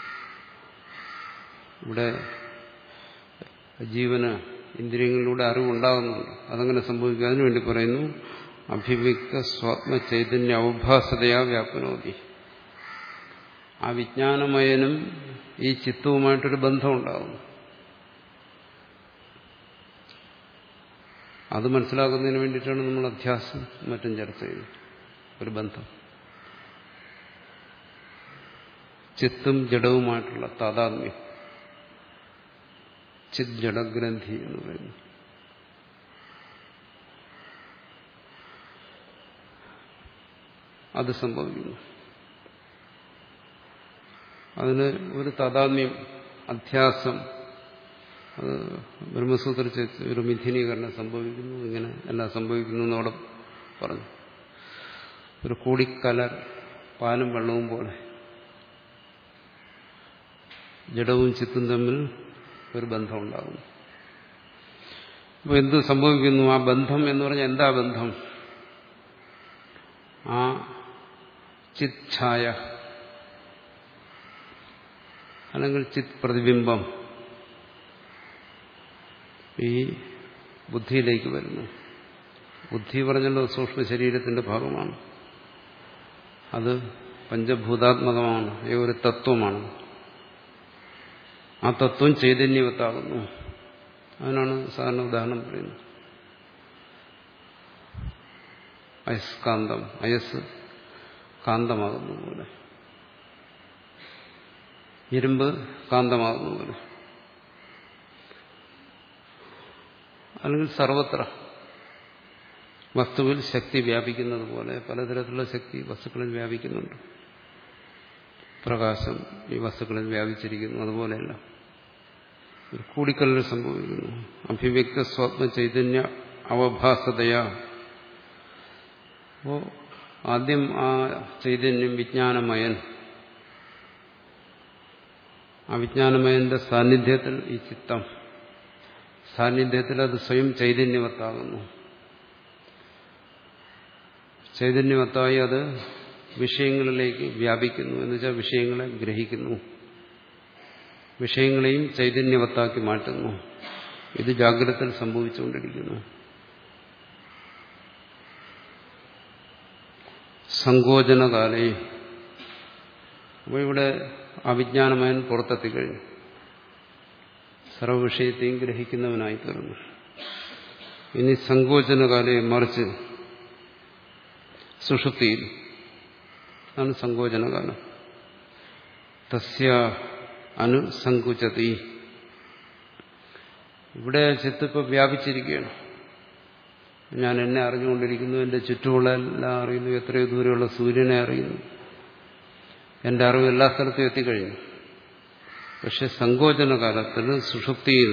ഇവിടെ ജീവന് ഇന്ദ്രിയങ്ങളിലൂടെ അറിവുണ്ടാകുന്നുണ്ട് അതങ്ങനെ സംഭവിക്കും അതിനുവേണ്ടി പറയുന്നു അഭിവ്യക്ത സ്വാത്മ ചൈതന്യ ഔഭാസതയാ വ്യാപനോതി ആ വിജ്ഞാനമയനും ഈ ചിത്തവുമായിട്ടൊരു ബന്ധമുണ്ടാകുന്നു അത് മനസ്സിലാക്കുന്നതിന് വേണ്ടിയിട്ടാണ് നമ്മൾ അധ്യാസം മറ്റും ചർച്ച ചെയ്യുന്നത് ഒരു ബന്ധം ചിത്തും ജഡവുമായിട്ടുള്ള താതാത്മ്യം ചിത് ജഡഗ്രന്ഥി എന്ന് പറയുന്നു അത് സംഭവിക്കുന്നു അതിന് ഒരു താതാത്മ്യം അധ്യാസം അത് ബ്രഹ്മസൂത്ര ഒരു മിഥുനീകരണം സംഭവിക്കുന്നു ഇങ്ങനെ എല്ലാം സംഭവിക്കുന്നു എന്നവിടെ പറഞ്ഞു ഒരു കൂടിക്കലർ പാലും വെള്ളവും പോലെ ജഡവും ചിത്തും തമ്മിൽ ഒരു ബന്ധം ഉണ്ടാകുന്നു അപ്പോൾ എന്ത് സംഭവിക്കുന്നു ആ ബന്ധം എന്ന് പറഞ്ഞാൽ എന്താ ബന്ധം ആ ചിത് ഛായ അല്ലെങ്കിൽ ചിത് പ്രതിബിംബം ഈ ബുദ്ധിയിലേക്ക് വരുന്നു ബുദ്ധി പറഞ്ഞല്ലോ സൂക്ഷ്മ ശരീരത്തിന്റെ ഭാഗമാണ് അത് പഞ്ചഭൂതാത്മകമാണ് ഈ ഒരു തത്വമാണ് ആ തത്വം ചൈതന്യവത്താകുന്നു അതിനാണ് സാധാരണ ഉദാഹരണം പറയുന്നത് അയസ്കാന്തം അയസ് കാന്തമാകുന്ന പോലെ ഇരുമ്പ് കാന്തമാകുന്ന പോലെ അല്ലെങ്കിൽ സർവത്ര വസ്തുവിൽ ശക്തി വ്യാപിക്കുന്നത് പോലെ പലതരത്തിലുള്ള ശക്തി വസ്തുക്കളിൽ വ്യാപിക്കുന്നുണ്ട് പ്രകാശം ഈ വസ്തുക്കളിൽ വ്യാപിച്ചിരിക്കുന്നു അതുപോലെയല്ല ഒരു കൂടിക്കല്ലിൽ സംഭവിക്കുന്നു അഭിവ്യക്ത സ്വാത്മ ചൈതന്യ അവഭാസതയാ അപ്പോ ആദ്യം ആ ചൈതന്യം വിജ്ഞാനമയൻ ആ വിജ്ഞാനമയന്റെ സാന്നിധ്യത്തിൽ ഈ ചിത്തം സാന്നിധ്യത്തിൽ അത് സ്വയം ചൈതന്യവത്താകുന്നു ചൈതന്യവത്തായി അത് വിഷയങ്ങളിലേക്ക് വ്യാപിക്കുന്നു എന്നുവെച്ചാൽ വിഷയങ്ങളെ ഗ്രഹിക്കുന്നു വിഷയങ്ങളെയും ചൈതന്യവത്താക്കി മാറ്റുന്നു ഇത് ജാഗ്രതയിൽ സംഭവിച്ചുകൊണ്ടിരിക്കുന്നു സങ്കോചനകാലേ അപ്പോൾ ഇവിടെ അവിജ്ഞാനമയൻ പുറത്തെത്തിക്കഴിഞ്ഞു സർവവിഷയത്തെയും ഗ്രഹിക്കുന്നവനായി തീർന്നു ഇനി സങ്കോചനകാലെ മറിച്ച് സുഷുപ്തിയിൽ ആണ് സങ്കോചനകാലം തസ്യ അനുസങ്കുചതി ഇവിടെ ചിത്തിപ്പോൾ വ്യാപിച്ചിരിക്കുകയാണ് ഞാൻ എന്നെ അറിഞ്ഞുകൊണ്ടിരിക്കുന്നു എൻ്റെ ചുറ്റുമുള്ള എല്ലാം അറിയുന്നു എത്രയോ ദൂരെയുള്ള സൂര്യനെ അറിയുന്നു എൻ്റെ അറിവ് എല്ലാ സ്ഥലത്തും എത്തിക്കഴിഞ്ഞു പക്ഷെ സങ്കോചന കാലത്തിൽ സുഷുപ്തിയിൽ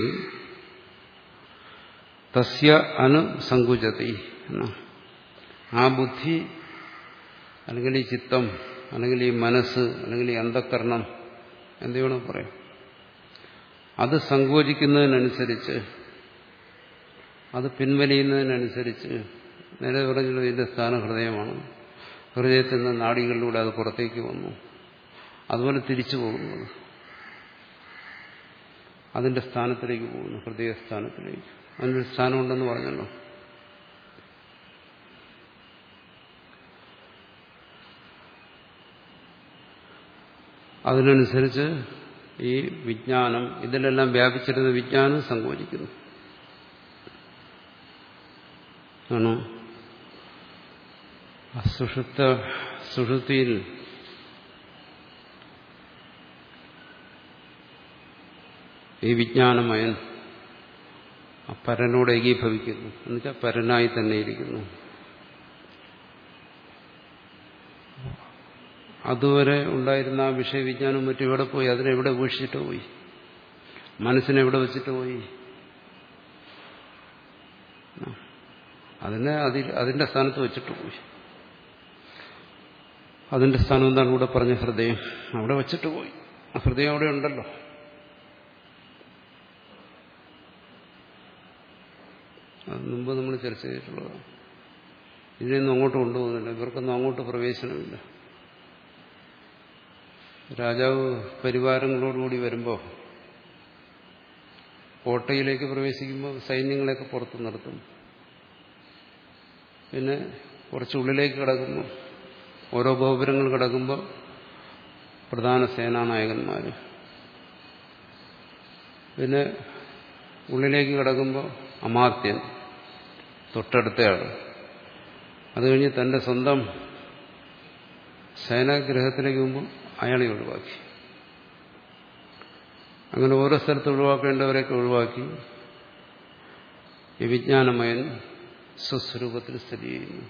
തസ്യ അനുസങ്കുചതി എന്ന ആ ബുദ്ധി അല്ലെങ്കിൽ ഈ ചിത്തം അല്ലെങ്കിൽ ഈ മനസ്സ് അല്ലെങ്കിൽ ഈ അന്ധക്കരണം എന്ത് വേണം പറയാം അത് സങ്കോചിക്കുന്നതിനനുസരിച്ച് അത് പിൻവലിയുന്നതിനനുസരിച്ച് നേരെ പറഞ്ഞുള്ളത് ഇതിന്റെ സ്ഥാനം ഹൃദയമാണ് ഹൃദയത്തിൽ നിന്ന് നാടികളിലൂടെ അത് പുറത്തേക്ക് വന്നു അതുപോലെ തിരിച്ചു പോകുന്നത് അതിന്റെ സ്ഥാനത്തിലേക്ക് പോകുന്നു ഹൃദയസ്ഥാനത്തിലേക്ക് അതിനൊരു സ്ഥാനമുണ്ടെന്ന് പറഞ്ഞല്ലോ അതിനനുസരിച്ച് ഈ വിജ്ഞാനം ഇതിലെല്ലാം വ്യാപിച്ചിരുന്ന വിജ്ഞാനം സങ്കോചിക്കുന്നു ആണോ സുഷുപ്ത സുഷുപ്തിയിൽ ഈ വിജ്ഞാനമയൻ ആ പരനോട് ഏകീഭവിക്കുന്നു എന്നുവെച്ചാൽ പരനായി തന്നെ ഇരിക്കുന്നു അതുവരെ ഉണ്ടായിരുന്ന ആ വിഷയവിജ്ഞാനം മറ്റും എവിടെ പോയി അതിനെവിടെ വീക്ഷിച്ചിട്ട് പോയി മനസ്സിനെവിടെ വെച്ചിട്ട് പോയി അതിനെ അതിൽ അതിന്റെ സ്ഥാനത്ത് വെച്ചിട്ട് പോയി അതിന്റെ സ്ഥാനം എന്താണ് ഇവിടെ പറഞ്ഞ ഹൃദയം അവിടെ വെച്ചിട്ട് പോയി ആ ഹൃദയം അവിടെ ഉണ്ടല്ലോ അത് മുമ്പ് നമ്മൾ ചർച്ച ചെയ്തിട്ടുള്ളതാണ് ഇതിനൊന്നും അങ്ങോട്ട് കൊണ്ടുപോകുന്നില്ല ഇവർക്കൊന്നും അങ്ങോട്ട് പ്രവേശനമില്ല രാജാവ് പരിവാരങ്ങളോടുകൂടി വരുമ്പോൾ കോട്ടയിലേക്ക് പ്രവേശിക്കുമ്പോൾ സൈന്യങ്ങളെയൊക്കെ പുറത്തു നിർത്തും പിന്നെ കുറച്ചുള്ളിലേക്ക് കിടക്കുമ്പോൾ ഓരോ ഗോപുരങ്ങൾ കിടക്കുമ്പോൾ പ്രധാന സേനാനായകന്മാർ പിന്നെ ഉള്ളിലേക്ക് കിടക്കുമ്പോൾ അമാത്യൻ തൊട്ടടുത്തയാൾ അത് കഴിഞ്ഞ് തന്റെ സ്വന്തം സേനാഗ്രഹത്തിലേക്ക് മുമ്പ് അയാളെ ഒഴിവാക്കി അങ്ങനെ ഓരോ സ്ഥലത്ത് ഒഴിവാക്കേണ്ടവരെയൊക്കെ ഒഴിവാക്കി ഈ വിജ്ഞാനമയൻ സ്വസ്വരൂപത്തിൽ സ്ഥിതി ചെയ്യുന്നു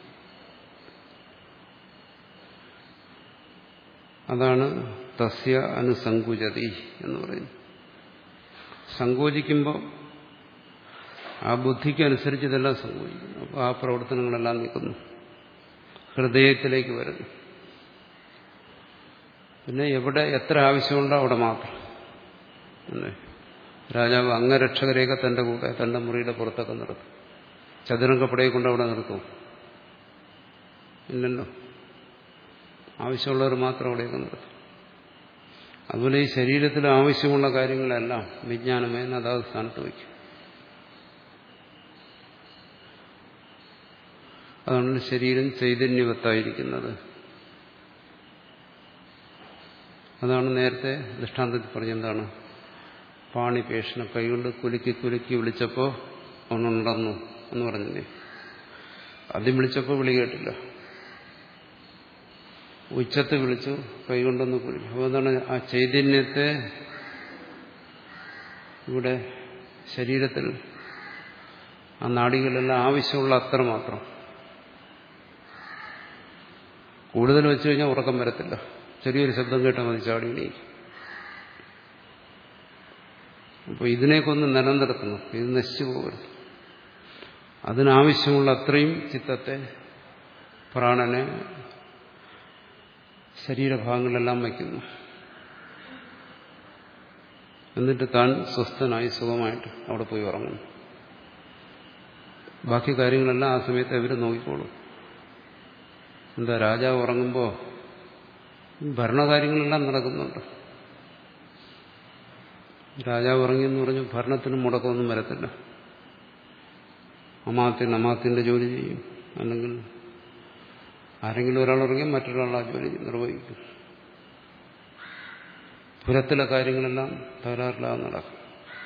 അതാണ് തസ്യ അനുസങ്കുചതി എന്ന് പറയുന്നത് സങ്കോചിക്കുമ്പോൾ ആ ബുദ്ധിക്ക് അനുസരിച്ച് ഇതെല്ലാം സംഭവിക്കുന്നു അപ്പോൾ ആ പ്രവർത്തനങ്ങളെല്ലാം നിൽക്കുന്നു ഹൃദയത്തിലേക്ക് വരുന്നു പിന്നെ എവിടെ എത്ര ആവശ്യമുണ്ടോ അവിടെ മാത്രം അല്ലേ രാജാവ് അംഗരക്ഷകരെയൊക്കെ തന്റെ കൂടെ തന്റെ മുറിയുടെ പുറത്തൊക്കെ നിർത്തും ചതുരംഗപ്പടയെ കൊണ്ട് അവിടെ നിർത്തും ഇല്ലല്ലോ ആവശ്യമുള്ളവർ മാത്രം അവിടെയൊക്കെ നിർത്തും അതുപോലെ ഈ ശരീരത്തിൽ ആവശ്യമുള്ള കാര്യങ്ങളെല്ലാം വിജ്ഞാനമേന അതാത് സ്ഥാനത്ത് വയ്ക്കും അതാണ് ശരീരം ചൈതന്യവത്തായിരിക്കുന്നത് അതാണ് നേരത്തെ ദൃഷ്ടാന്തത്തിൽ പറഞ്ഞെന്താണ് പാണിപേഷണ കൈകൊണ്ട് കുലുക്കി കുലുക്കി വിളിച്ചപ്പോൾ അവനുണർന്നു എന്ന് പറഞ്ഞില്ലേ ആദ്യം വിളിച്ചപ്പോൾ വിളി കേട്ടില്ല ഉച്ചത്ത് വിളിച്ചു കൈകൊണ്ടൊന്ന് കുലുക്കി അപ്പോൾ എന്താണ് ആ ചൈതന്യത്തെ ഇവിടെ ശരീരത്തിൽ ആ നാടികളെല്ലാം ആവശ്യമുള്ള അത്ര മാത്രം കൂടുതൽ വെച്ച് കഴിഞ്ഞാൽ ഉറക്കം വരത്തില്ല ചെറിയൊരു ശബ്ദം കേട്ടാൽ മതി ചാടി എണീക്കും അപ്പോൾ ഇതിനെയൊക്കെ ഒന്ന് നിലനിർത്തണം ഇത് നശിച്ചു പോകരുത് അതിനാവശ്യമുള്ള അത്രയും ചിത്തത്തെ പ്രാണനെ ശരീരഭാഗങ്ങളെല്ലാം വയ്ക്കുന്നു എന്നിട്ട് താൻ സ്വസ്ഥനായി സുഖമായിട്ട് അവിടെ പോയി ഉറങ്ങുന്നു ബാക്കി കാര്യങ്ങളെല്ലാം ആ സമയത്ത് അവർ നോക്കിക്കോളും എന്താ രാജാവ് ഉറങ്ങുമ്പോൾ ഭരണകാര്യങ്ങളെല്ലാം നടക്കുന്നുണ്ട് രാജാവ് ഉറങ്ങിയെന്ന് പറഞ്ഞു ഭരണത്തിന് മുടക്കമൊന്നും വരത്തില്ല അമാത്യൻ അമാത്യന്റെ ജോലി ചെയ്യും അല്ലെങ്കിൽ ആരെങ്കിലും ഒരാൾ ഉറങ്ങി മറ്റൊരാൾ ആ ജോലി നിർവഹിക്കും പുരത്തിലെ കാര്യങ്ങളെല്ലാം തകരാറില്ലാതെ നടക്കും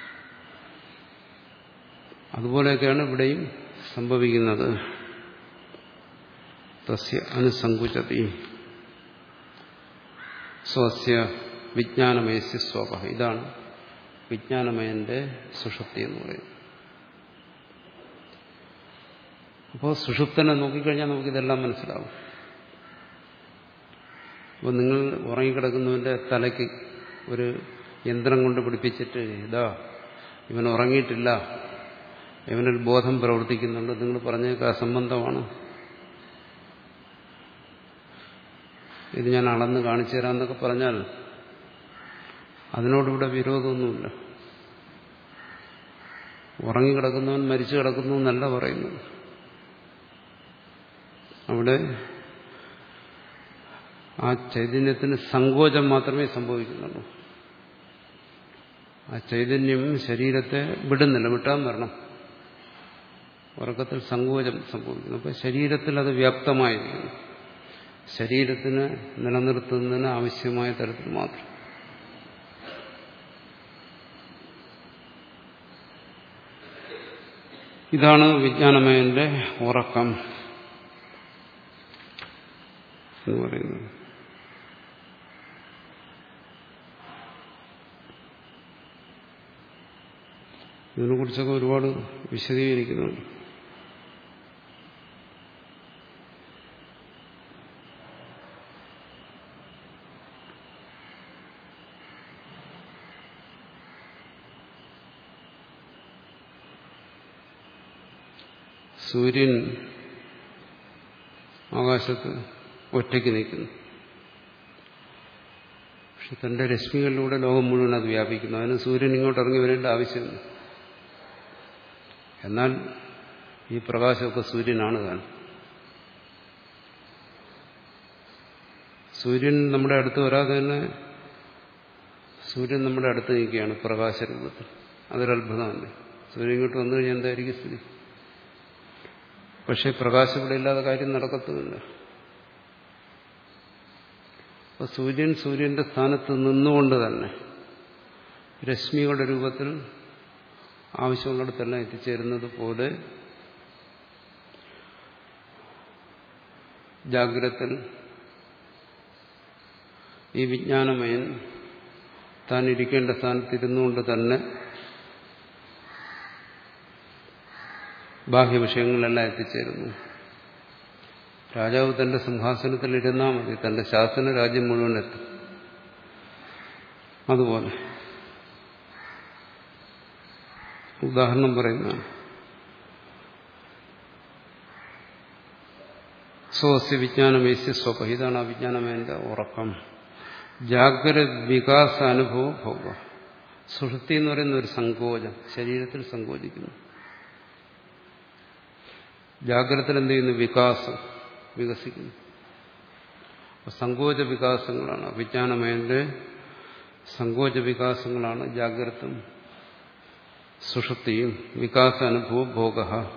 അതുപോലെയൊക്കെയാണ് ഇവിടെയും സംഭവിക്കുന്നത് തസ്യ അനുസങ്കുചതി സ്വസ്യ വിജ്ഞാനമയസ്യ സ്വപ ഇതാണ് വിജ്ഞാനമയന്റെ സുഷുപ്തി എന്ന് പറയുന്നത് അപ്പോൾ സുഷുപ്തനെ നോക്കിക്കഴിഞ്ഞാൽ നമുക്കിതെല്ലാം മനസ്സിലാവും അപ്പോൾ നിങ്ങൾ ഉറങ്ങിക്കിടക്കുന്നവന്റെ തലയ്ക്ക് ഒരു യന്ത്രം കൊണ്ട് പിടിപ്പിച്ചിട്ട് ഇതാ ഇവൻ ഉറങ്ങിയിട്ടില്ല ഇവനൊരു ബോധം പ്രവർത്തിക്കുന്നുണ്ട് നിങ്ങൾ പറഞ്ഞേക്ക് അസംബന്ധമാണ് ഇത് ഞാൻ അളന്ന് കാണിച്ചു തരാമെന്നൊക്കെ പറഞ്ഞാൽ അതിനോടിവിടെ വിരോധമൊന്നുമില്ല ഉറങ്ങിക്കിടക്കുന്നവൻ മരിച്ചു കിടക്കുന്നു എന്നല്ല പറയുന്നത് അവിടെ ആ ചൈതന്യത്തിന് സങ്കോചം മാത്രമേ സംഭവിക്കുന്നുള്ളൂ ആ ചൈതന്യം ശരീരത്തെ വിടുന്നില്ല വിട്ടാൻ വരണം ഉറക്കത്തിൽ സങ്കോചം സംഭവിക്കുന്നു അപ്പം ശരീരത്തിൽ അത് വ്യാപ്തമായിരിക്കുന്നു ശരീരത്തിന് നിലനിർത്തുന്നതിന് ആവശ്യമായ തരത്തിൽ മാത്രം ഇതാണ് വിജ്ഞാനമയന്റെ ഉറക്കം എന്ന് പറയുന്നത് ഇതിനെക്കുറിച്ചൊക്കെ ഒരുപാട് വിശദീകരിക്കുന്നുണ്ട് സൂര്യൻ ആകാശത്ത് ഒറ്റയ്ക്ക് നിൽക്കുന്നു പക്ഷെ തന്റെ രശ്മികളിലൂടെ ലോകം മുഴുവൻ അത് വ്യാപിക്കുന്നു അതിന് സൂര്യൻ ഇങ്ങോട്ട് ഇറങ്ങി വരേണ്ട ആവശ്യമില്ല എന്നാൽ ഈ പ്രകാശമൊക്കെ സൂര്യനാണ് താൻ സൂര്യൻ നമ്മുടെ അടുത്ത് വരാതെ തന്നെ സൂര്യൻ നമ്മുടെ അടുത്ത് നിൽക്കുകയാണ് പ്രകാശരൂപത്തിൽ അതൊരത്ഭുതമല്ലേ സൂര്യൻ ഇങ്ങോട്ട് വന്നു കഴിഞ്ഞാൽ എന്തായിരിക്കും സ്ഥിതി പക്ഷെ പ്രകാശം ഇവിടെ ഇല്ലാതെ കാര്യം നടക്കത്തുമില്ല അപ്പൊ സൂര്യൻ സൂര്യന്റെ സ്ഥാനത്ത് നിന്നുകൊണ്ട് തന്നെ രശ്മികളുടെ രൂപത്തിൽ ആവശ്യമുള്ളിടത്തെല്ലാം എത്തിച്ചേരുന്നത് പോലെ ജാഗ്രത്തിൽ ഈ വിജ്ഞാനമയൻ താൻ ഇരിക്കേണ്ട സ്ഥാനത്തിരുന്നുകൊണ്ട് തന്നെ ബാഹ്യവിഷയങ്ങളെല്ലാം എത്തിച്ചേരുന്നു രാജാവ് തന്റെ സിംഹാസനത്തിൽ ഇരുന്നാൽ മതി തന്റെ ശാസന രാജ്യം മുഴുവൻ എത്തും അതുപോലെ ഉദാഹരണം പറയുന്നതാണ് സ്വസ്യ വിജ്ഞാനമേസ്യ സ്വപ ഇതാണ് ആ വിജ്ഞാനമേന്റെ ഉറക്കം ജാഗ്രത വികാസ അനുഭവ ഭോഗ സുഷുപ്തി എന്ന് പറയുന്ന ഒരു സങ്കോചം ശരീരത്തിൽ സങ്കോചിക്കുന്നു ജാഗ്രതത്തിൽ എന്ത് ചെയ്യുന്നു വികാസം വികസിക്കുന്നു സങ്കോച വികാസങ്ങളാണ് വിജ്ഞാനമയന്റെ സങ്കോച വികാസങ്ങളാണ് ജാഗ്രതും സുഷുപ്തിയും വികാസ അനുഭവ ഭോഗ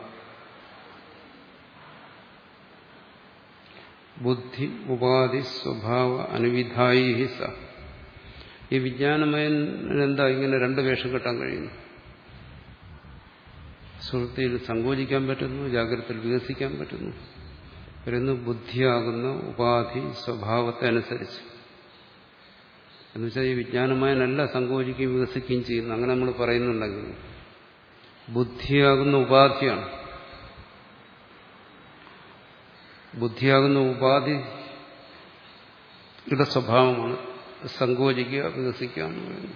ബുദ്ധി ഉപാധി സ്വഭാവ അനുവിധായി സ ഈ വിജ്ഞാനമയൻ എന്താ ഇങ്ങനെ രണ്ട് വേഷം കെട്ടാൻ കഴിയുന്നു സുഹൃത്തിയിൽ സങ്കോചിക്കാൻ പറ്റുന്നു ജാഗ്രതയിൽ വികസിക്കാൻ പറ്റുന്നു വരുന്നു ബുദ്ധിയാകുന്ന ഉപാധി സ്വഭാവത്തെ അനുസരിച്ച് എന്നുവെച്ചാൽ ഈ വിജ്ഞാനമയനല്ല സങ്കോചിക്കുകയും വികസിക്കുകയും ചെയ്യുന്നു അങ്ങനെ നമ്മൾ പറയുന്നുണ്ടെങ്കിൽ ബുദ്ധിയാകുന്ന ഉപാധിയാണ് ബുദ്ധിയാകുന്ന ഉപാധി ഇവിടെ സ്വഭാവമാണ് സങ്കോചിക്കുക വികസിക്കുക എന്ന് പറയുന്നത്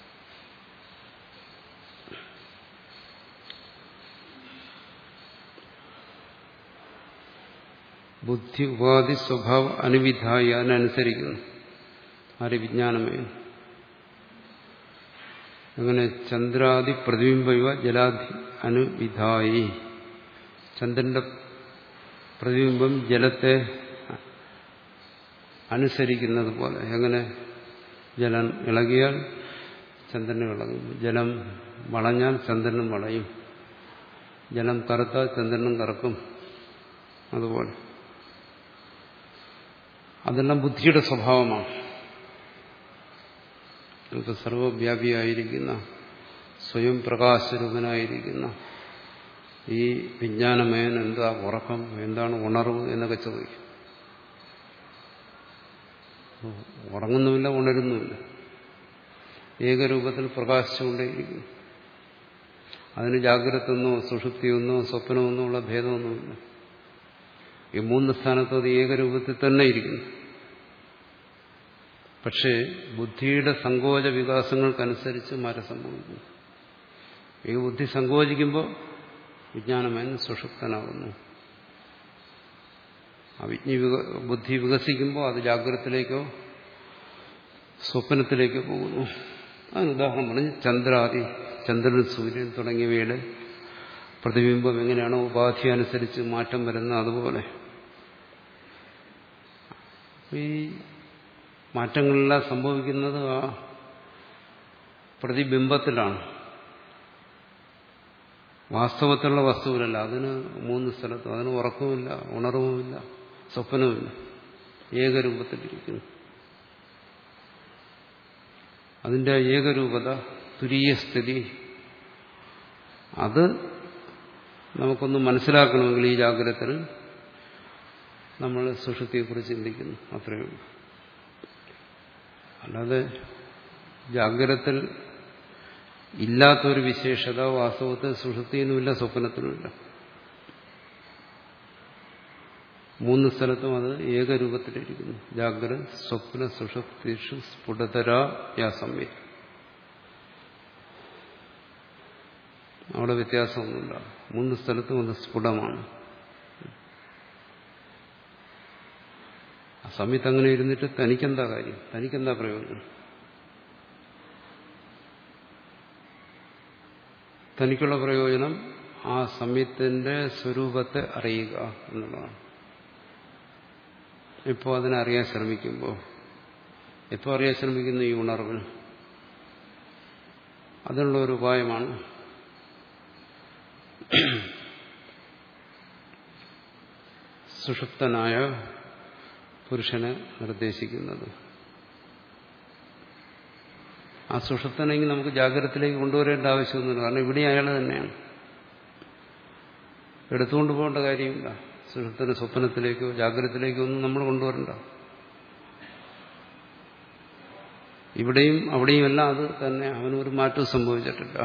ബുദ്ധി ഉപാധി സ്വഭാവ അനുവിധായി അതിനനുസരിക്കുന്നു ആര് വിജ്ഞാനമേ അങ്ങനെ ചന്ദ്രാദി പ്രതിബിംബ ജലാധി അനുവിധായി ചന്ദ്രന്റെ പ്രതിബിംബം ജലത്തെ അനുസരിക്കുന്നത് പോലെ എങ്ങനെ ജലം ഇളകിയാൽ ചന്ദ്രന് ഇളകും ജലം വളഞ്ഞാൽ ചന്ദ്രനും വളയും ജലം കറുത്താൽ ചന്ദ്രനും കറക്കും അതുപോലെ അതെല്ലാം ബുദ്ധിയുടെ സ്വഭാവമാണ് നമുക്ക് സർവവ്യാപിയായിരിക്കുന്ന സ്വയം പ്രകാശരൂപനായിരിക്കുന്ന ഈ വിജ്ഞാനമയൻ എന്താ ഉറക്കം എന്താണ് ഉണർവ് എന്നൊക്കെ ചോദിക്കും ഉറങ്ങുന്നുമില്ല ഉണരുന്നുമില്ല ഏകരൂപത്തിൽ പ്രകാശിച്ചുകൊണ്ടേയിരിക്കുന്നു അതിന് ജാഗ്രതെന്നോ സുഷുപ്തിയൊന്നോ സ്വപ്നമൊന്നോ ഉള്ള ഭേദമൊന്നുമില്ല ഈ മൂന്ന് സ്ഥാനത്തും അത് ഏകരൂപത്തിൽ തന്നെ ഇരിക്കുന്നു പക്ഷേ ബുദ്ധിയുടെ സങ്കോച വികാസങ്ങൾക്കനുസരിച്ച് മാറ്റം സംഭവിക്കുന്നു ഈ ബുദ്ധി സങ്കോചിക്കുമ്പോൾ വിജ്ഞാനമൻ സുഷുപ്തനാകുന്നു ആ വിജ്ഞ ബുദ്ധി വികസിക്കുമ്പോൾ അത് ജാഗ്രതത്തിലേക്കോ സ്വപ്നത്തിലേക്കോ പോകുന്നു അതിന് ഉദാഹരണം പറഞ്ഞ് ചന്ദ്രാദി ചന്ദ്രൻ സൂര്യൻ തുടങ്ങിയവയുടെ പ്രതിബിംബം എങ്ങനെയാണോ ഉപാധി അനുസരിച്ച് മാറ്റം വരുന്നത് അതുപോലെ ഈ മാറ്റങ്ങളെല്ലാം സംഭവിക്കുന്നത് ആ പ്രതിബിംബത്തിലാണ് വാസ്തവത്തിലുള്ള വസ്തുവിലല്ല അതിന് മൂന്ന് സ്ഥലത്തും അതിന് ഉറക്കവുമില്ല ഉണർവുമില്ല സ്വപ്നവുമില്ല ഏകരൂപത്തിലിരിക്കുന്നു അതിന്റെ ഏകരൂപത തുരീയ സ്ഥിതി അത് നമുക്കൊന്ന് മനസ്സിലാക്കണമെങ്കിൽ ഈ ജാഗ്രതത്തിൽ നമ്മൾ സുഷുതിയെക്കുറിച്ച് ചിന്തിക്കുന്നു അത്രയേ ഉള്ളൂ അല്ലാതെ ജാഗ്രതത്തിൽ ഇല്ലാത്തൊരു വിശേഷത വാസ്തവത്തിൽ സുഷുതിയിലുമില്ല സ്വപ്നത്തിനുമില്ല മൂന്ന് സ്ഥലത്തും അത് ഏകരൂപത്തിലിരിക്കുന്നു ജാഗ്രത സ്വപ്ന സുഷുപ്തിഷു സ്ഫുടതരാ യാ സമ്യ അവിടെ വ്യത്യാസമൊന്നുമില്ല മൂന്ന് സ്ഥലത്തും അത് സ്ഫുടമാണ് ആ സമയത്ത് അങ്ങനെ ഇരുന്നിട്ട് തനിക്കെന്താ കാര്യം തനിക്കെന്താ പ്രയോജനം തനിക്കുള്ള പ്രയോജനം ആ സമയത്തിന്റെ സ്വരൂപത്തെ അറിയുക എന്നുള്ളതാണ് ഇപ്പോൾ അതിനെ അറിയാൻ ശ്രമിക്കുമ്പോൾ എപ്പോൾ അറിയാൻ ശ്രമിക്കുന്ന ഈ ഉണർവിൽ അതിനുള്ള ഒരു ഉപായമാണ് സുഷുപ്തനായ പുരുഷനെ നിർദ്ദേശിക്കുന്നത് ആ സുഷുപ്തനെങ്കിൽ നമുക്ക് ജാഗ്രതത്തിലേക്ക് കൊണ്ടുവരേണ്ട ആവശ്യമൊന്നുമില്ല കാരണം ഇവിടെ അയാൾ തന്നെയാണ് എടുത്തുകൊണ്ട് പോകേണ്ട കാര്യമില്ല സുഷുപ്തന സ്വപ്നത്തിലേക്കോ ജാഗ്രതത്തിലേക്കോ ഒന്നും നമ്മൾ കൊണ്ടുവരണ്ട ഇവിടെയും അവിടെയും എല്ലാം അത് തന്നെ അവനൊരു മാറ്റവും സംഭവിച്ചിട്ടില്ല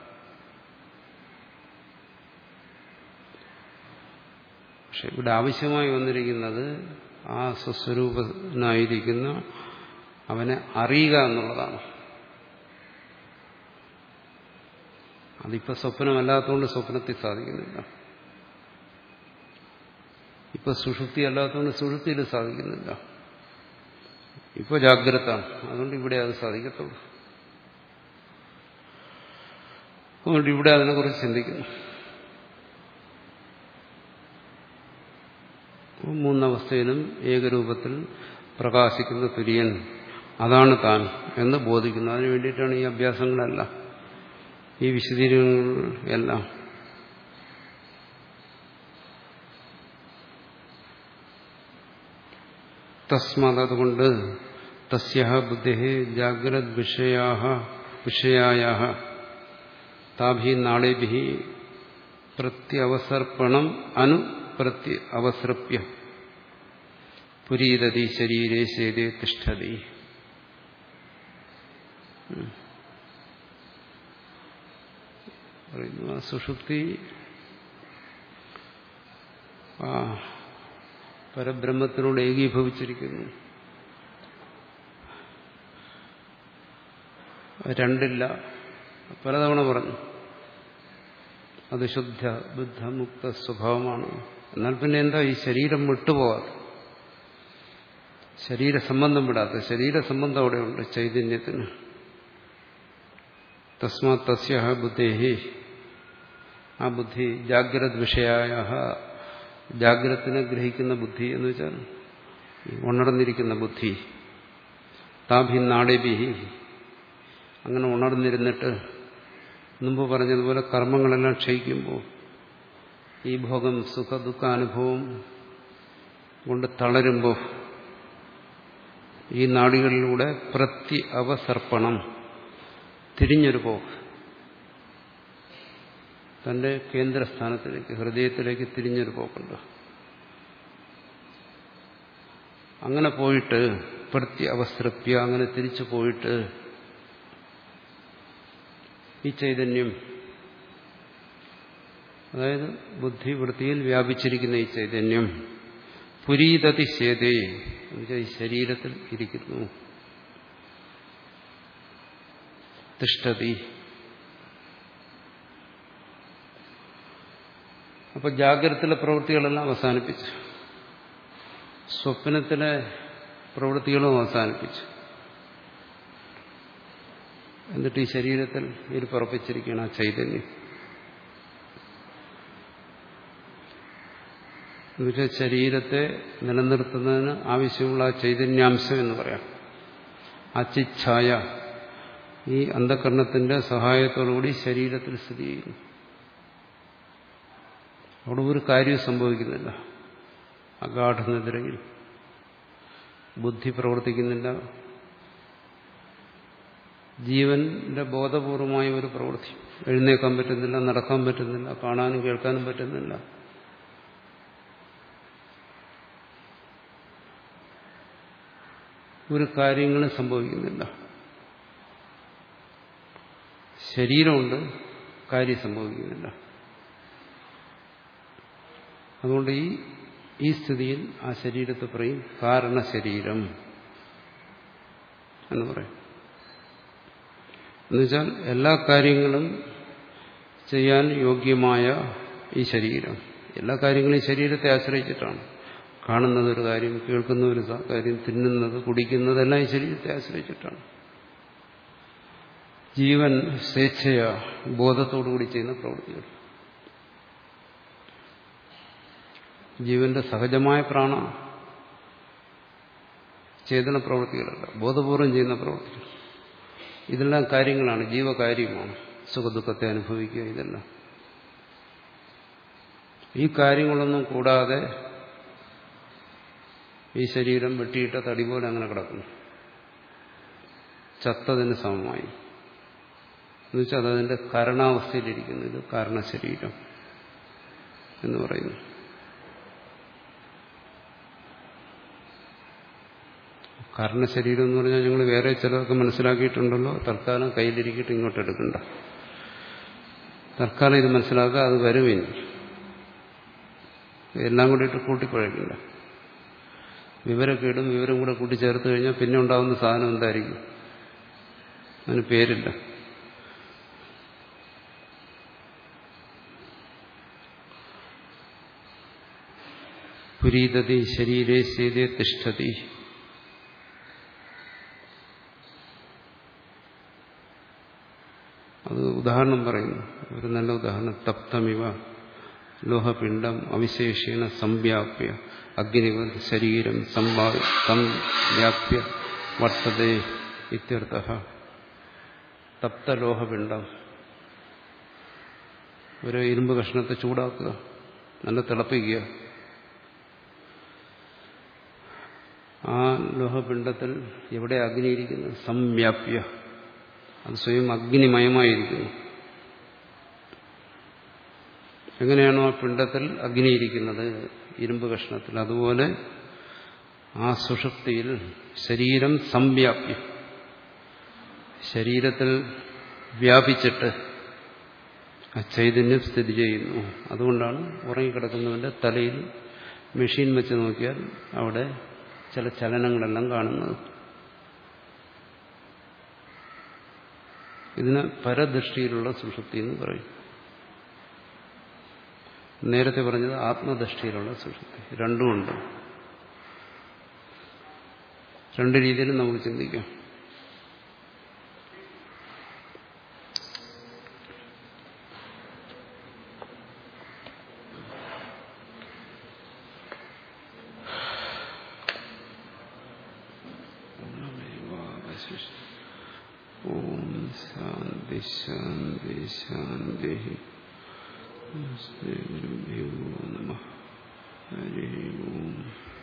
പക്ഷെ ഇവിടെ ആവശ്യമായി വന്നിരിക്കുന്നത് ആ സ്വസ്വരൂപനായിരിക്കുന്ന അവനെ അറിയുക എന്നുള്ളതാണ് അതിപ്പോ സ്വപ്നമല്ലാത്തതുകൊണ്ട് സ്വപ്നത്തിൽ സാധിക്കുന്നില്ല ഇപ്പൊ സുഷുപ്തി അല്ലാത്തതുകൊണ്ട് സുഷുപ്തിയിൽ സാധിക്കുന്നില്ല ഇപ്പൊ ജാഗ്രത അതുകൊണ്ട് ഇവിടെ അത് സാധിക്കത്തുള്ളൂ അതുകൊണ്ട് ഇവിടെ അതിനെക്കുറിച്ച് ചിന്തിക്കുന്നു മൂന്നവസ്ഥയിലും ഏകരൂപത്തിൽ പ്രകാശിക്കുന്ന തുര്യൻ അതാണ് താൻ എന്ന് ബോധിക്കുന്നു അതിനു വേണ്ടിയിട്ടാണ് ഈ അഭ്യാസങ്ങളെല്ലാം ഈ വിശദീകരണങ്ങൾ എല്ലാം തസ്മാത് അതുകൊണ്ട് തസ്യ ബുദ്ധി ജാഗ്രത് വിഷയാ വിഷയായ താഭി നാളേഭി പ്രത്യവസർപ്പണം അനു പ്രത്യ അവസൃപ്യ പുരീരതി ശരീരേ ശേതേ തിഷ്ഠതി പറയുന്നു ആ സുഷുപ്തി ആ പരബ്രഹ്മത്തിനോട് ഏകീഭവിച്ചിരിക്കുന്നു രണ്ടില്ല പലതവണ പറഞ്ഞു അത് ശുദ്ധ ബുദ്ധ മുക്ത സ്വഭാവമാണ് എന്നാൽ പിന്നെ എന്താ ഈ ശരീരം വിട്ടുപോകാതെ ശരീരസംബന്ധം വിടാത്ത ശരീരസംബന്ധം അവിടെയുണ്ട് ചൈതന്യത്തിന് തസ്മാത് തസ്യ ബുദ്ധേഹി ആ ബുദ്ധി ജാഗ്രത് വിഷയായ ജാഗ്രത്തിനെ ഗ്രഹിക്കുന്ന ബുദ്ധി എന്ന് വെച്ചാൽ ഉണർന്നിരിക്കുന്ന ബുദ്ധി താഭി നാടേബിഹി അങ്ങനെ ഉണർന്നിരുന്നിട്ട് മുമ്പ് പറഞ്ഞതുപോലെ കർമ്മങ്ങളെല്ലാം ക്ഷയിക്കുമ്പോൾ ഈ ഭോഗം സുഖ ദുഃഖ അനുഭവം കൊണ്ട് തളരുമ്പോൾ ഈ നാടികളിലൂടെ പ്രതി അവസർപ്പണം തിരിഞ്ഞൊരു പോക്ക് തന്റെ കേന്ദ്രസ്ഥാനത്തിലേക്ക് ഹൃദയത്തിലേക്ക് തിരിഞ്ഞൊരു പോക്കുണ്ട് അങ്ങനെ പോയിട്ട് പ്രതി അവസൃപ്യ അങ്ങനെ തിരിച്ചു പോയിട്ട് ഈ ചൈതന്യം അതായത് ബുദ്ധിവൃത്തിയിൽ വ്യാപിച്ചിരിക്കുന്ന ഈ ചൈതന്യം പുരീതതി ശേതേ എന്നുവെച്ചാൽ ഈ ശരീരത്തിൽ ഇരിക്കുന്നു തിഷ്ടതി അപ്പൊ ജാഗ്രതത്തിലെ പ്രവൃത്തികളെല്ലാം അവസാനിപ്പിച്ചു സ്വപ്നത്തിലെ പ്രവൃത്തികളും അവസാനിപ്പിച്ചു എന്നിട്ട് ഈ ശരീരത്തിൽ ഇരുപ്പുറപ്പിച്ചിരിക്കുകയാണ് ആ ചൈതന്യം എന്നുവെച്ചാൽ ശരീരത്തെ നിലനിർത്തുന്നതിന് ആവശ്യമുള്ള ആ ചൈതന്യാംശം എന്ന് പറയാം അച്ചിച്ഛായ ഈ അന്ധകരണത്തിന്റെ സഹായത്തോടുകൂടി ശരീരത്തിൽ സ്ഥിതി ചെയ്യുന്നു അവിടെ ഒരു കാര്യവും സംഭവിക്കുന്നില്ല അഗാഠനിദ്രയിൽ ബുദ്ധി പ്രവർത്തിക്കുന്നില്ല ജീവന്റെ ബോധപൂർവമായ ഒരു പ്രവൃത്തി എഴുന്നേക്കാൻ പറ്റുന്നില്ല നടക്കാൻ പറ്റുന്നില്ല കാണാനും കേൾക്കാനും പറ്റുന്നില്ല ഒരു കാര്യങ്ങളും സംഭവിക്കുന്നില്ല ശരീരമുണ്ട് കാര്യം സംഭവിക്കുന്നില്ല അതുകൊണ്ട് ഈ ഈ സ്ഥിതിയിൽ ആ ശരീരത്തെ പറയും കാരണശരീരം എന്ന് പറയും എന്നുവെച്ചാൽ എല്ലാ കാര്യങ്ങളും ചെയ്യാൻ യോഗ്യമായ ഈ ശരീരം എല്ലാ കാര്യങ്ങളും ഈ ശരീരത്തെ ആശ്രയിച്ചിട്ടാണ് കാണുന്നത് ഒരു കാര്യം കേൾക്കുന്ന ഒരു കാര്യം തിന്നുന്നത് കുടിക്കുന്നത് എല്ലാം ഈ ശരീരത്തെ ആശ്രയിച്ചിട്ടാണ് ജീവൻ സ്വേച്ഛയ ബോധത്തോടുകൂടി ചെയ്യുന്ന പ്രവൃത്തികൾ ജീവന്റെ സഹജമായ പ്രാണ ചേതന പ്രവൃത്തികളല്ല ബോധപൂർവം ചെയ്യുന്ന പ്രവൃത്തികൾ ഇതെല്ലാം കാര്യങ്ങളാണ് ജീവകാര്യമാണ് സുഖദുഃഖത്തെ അനുഭവിക്കുക ഇതെല്ലാം ഈ കാര്യങ്ങളൊന്നും കൂടാതെ ഈ ശരീരം വെട്ടിയിട്ട തടി പോലെ അങ്ങനെ കിടക്കുന്നു ചത്തതിന് സമമായി എന്നുവെച്ചാൽ അതതിന്റെ കാരണാവസ്ഥയിലിരിക്കുന്നു ഇത് കാരണശരീരം എന്ന് പറയുന്നു കാരണശരീരം എന്ന് പറഞ്ഞാൽ ഞങ്ങൾ വേറെ ചിലതൊക്കെ മനസ്സിലാക്കിയിട്ടുണ്ടല്ലോ തൽക്കാലം കയ്യിലിരിക്കിട്ട് ഇങ്ങോട്ട് എടുക്കണ്ട തൽക്കാലം ഇത് മനസ്സിലാക്കുക അത് വരും ഇനി എല്ലാം കൂടിയിട്ട് കൂട്ടിക്കുഴയ്ക്കണ്ട വിവരക്കേടും വിവരം കൂടെ കൂട്ടിച്ചേർത്ത് കഴിഞ്ഞാൽ പിന്നെ ഉണ്ടാകുന്ന സാധനം എന്തായിരിക്കും അതിന് പേരില്ല പുരീതതി ശരീരേ സീതേ തിഷ്ഠതി അത് ഉദാഹരണം പറയുന്നു ഒരു നല്ല ഉദാഹരണം തപ്തമിവ ലോഹപിണ്ഡം അവിശേഷേണ സംവ്യാപ്യ അഗ്നിവ ശരീരം സംവ്യാപ്യ വർത്തതേ ഇത്യർത്ഥ തപ്തലോഹപിണ്ഡം ഒരു ഇരുമ്പ് കഷ്ണത്തെ ചൂടാക്കുക നല്ല തിളപ്പിക്കുക ആ ലോഹപിണ്ഡത്തിൽ എവിടെ അഗ്നിയിരിക്കുന്നു സംവ്യാപ്യ അത് സ്വയം അഗ്നിമയമായിരിക്കുന്നു എങ്ങനെയാണോ ആ പിണ്ടത്തിൽ അഗ്നിയിരിക്കുന്നത് ഇരുമ്പ് കഷ്ണത്തിൽ അതുപോലെ ആ സുഷുപ്തിയിൽ ശരീരം സംവ്യാപ്യം ശരീരത്തിൽ വ്യാപിച്ചിട്ട് ആ ചൈതന്യം സ്ഥിതി ചെയ്യുന്നു അതുകൊണ്ടാണ് ഉറങ്ങിക്കിടക്കുന്നവന്റെ തലയിൽ മെഷീൻ വെച്ച് നോക്കിയാൽ അവിടെ ചില ചലനങ്ങളെല്ലാം കാണുന്നത് ഇതിന് പരദൃഷ്ടിയിലുള്ള സുഷുപ്തി എന്ന് പറയും നേരത്തെ പറഞ്ഞത് ആത്മദൃഷ്ടിയിലുള്ള സുഷുപ്തി രണ്ടുമുണ്ട് രണ്ട് രീതിയിലും നമുക്ക് ചിന്തിക്കാം ഓം ശാന്തി ശാന്തി ശാന്തി ശ്രീ ഗുരുഭ്യോ നമ ഹരി ഓം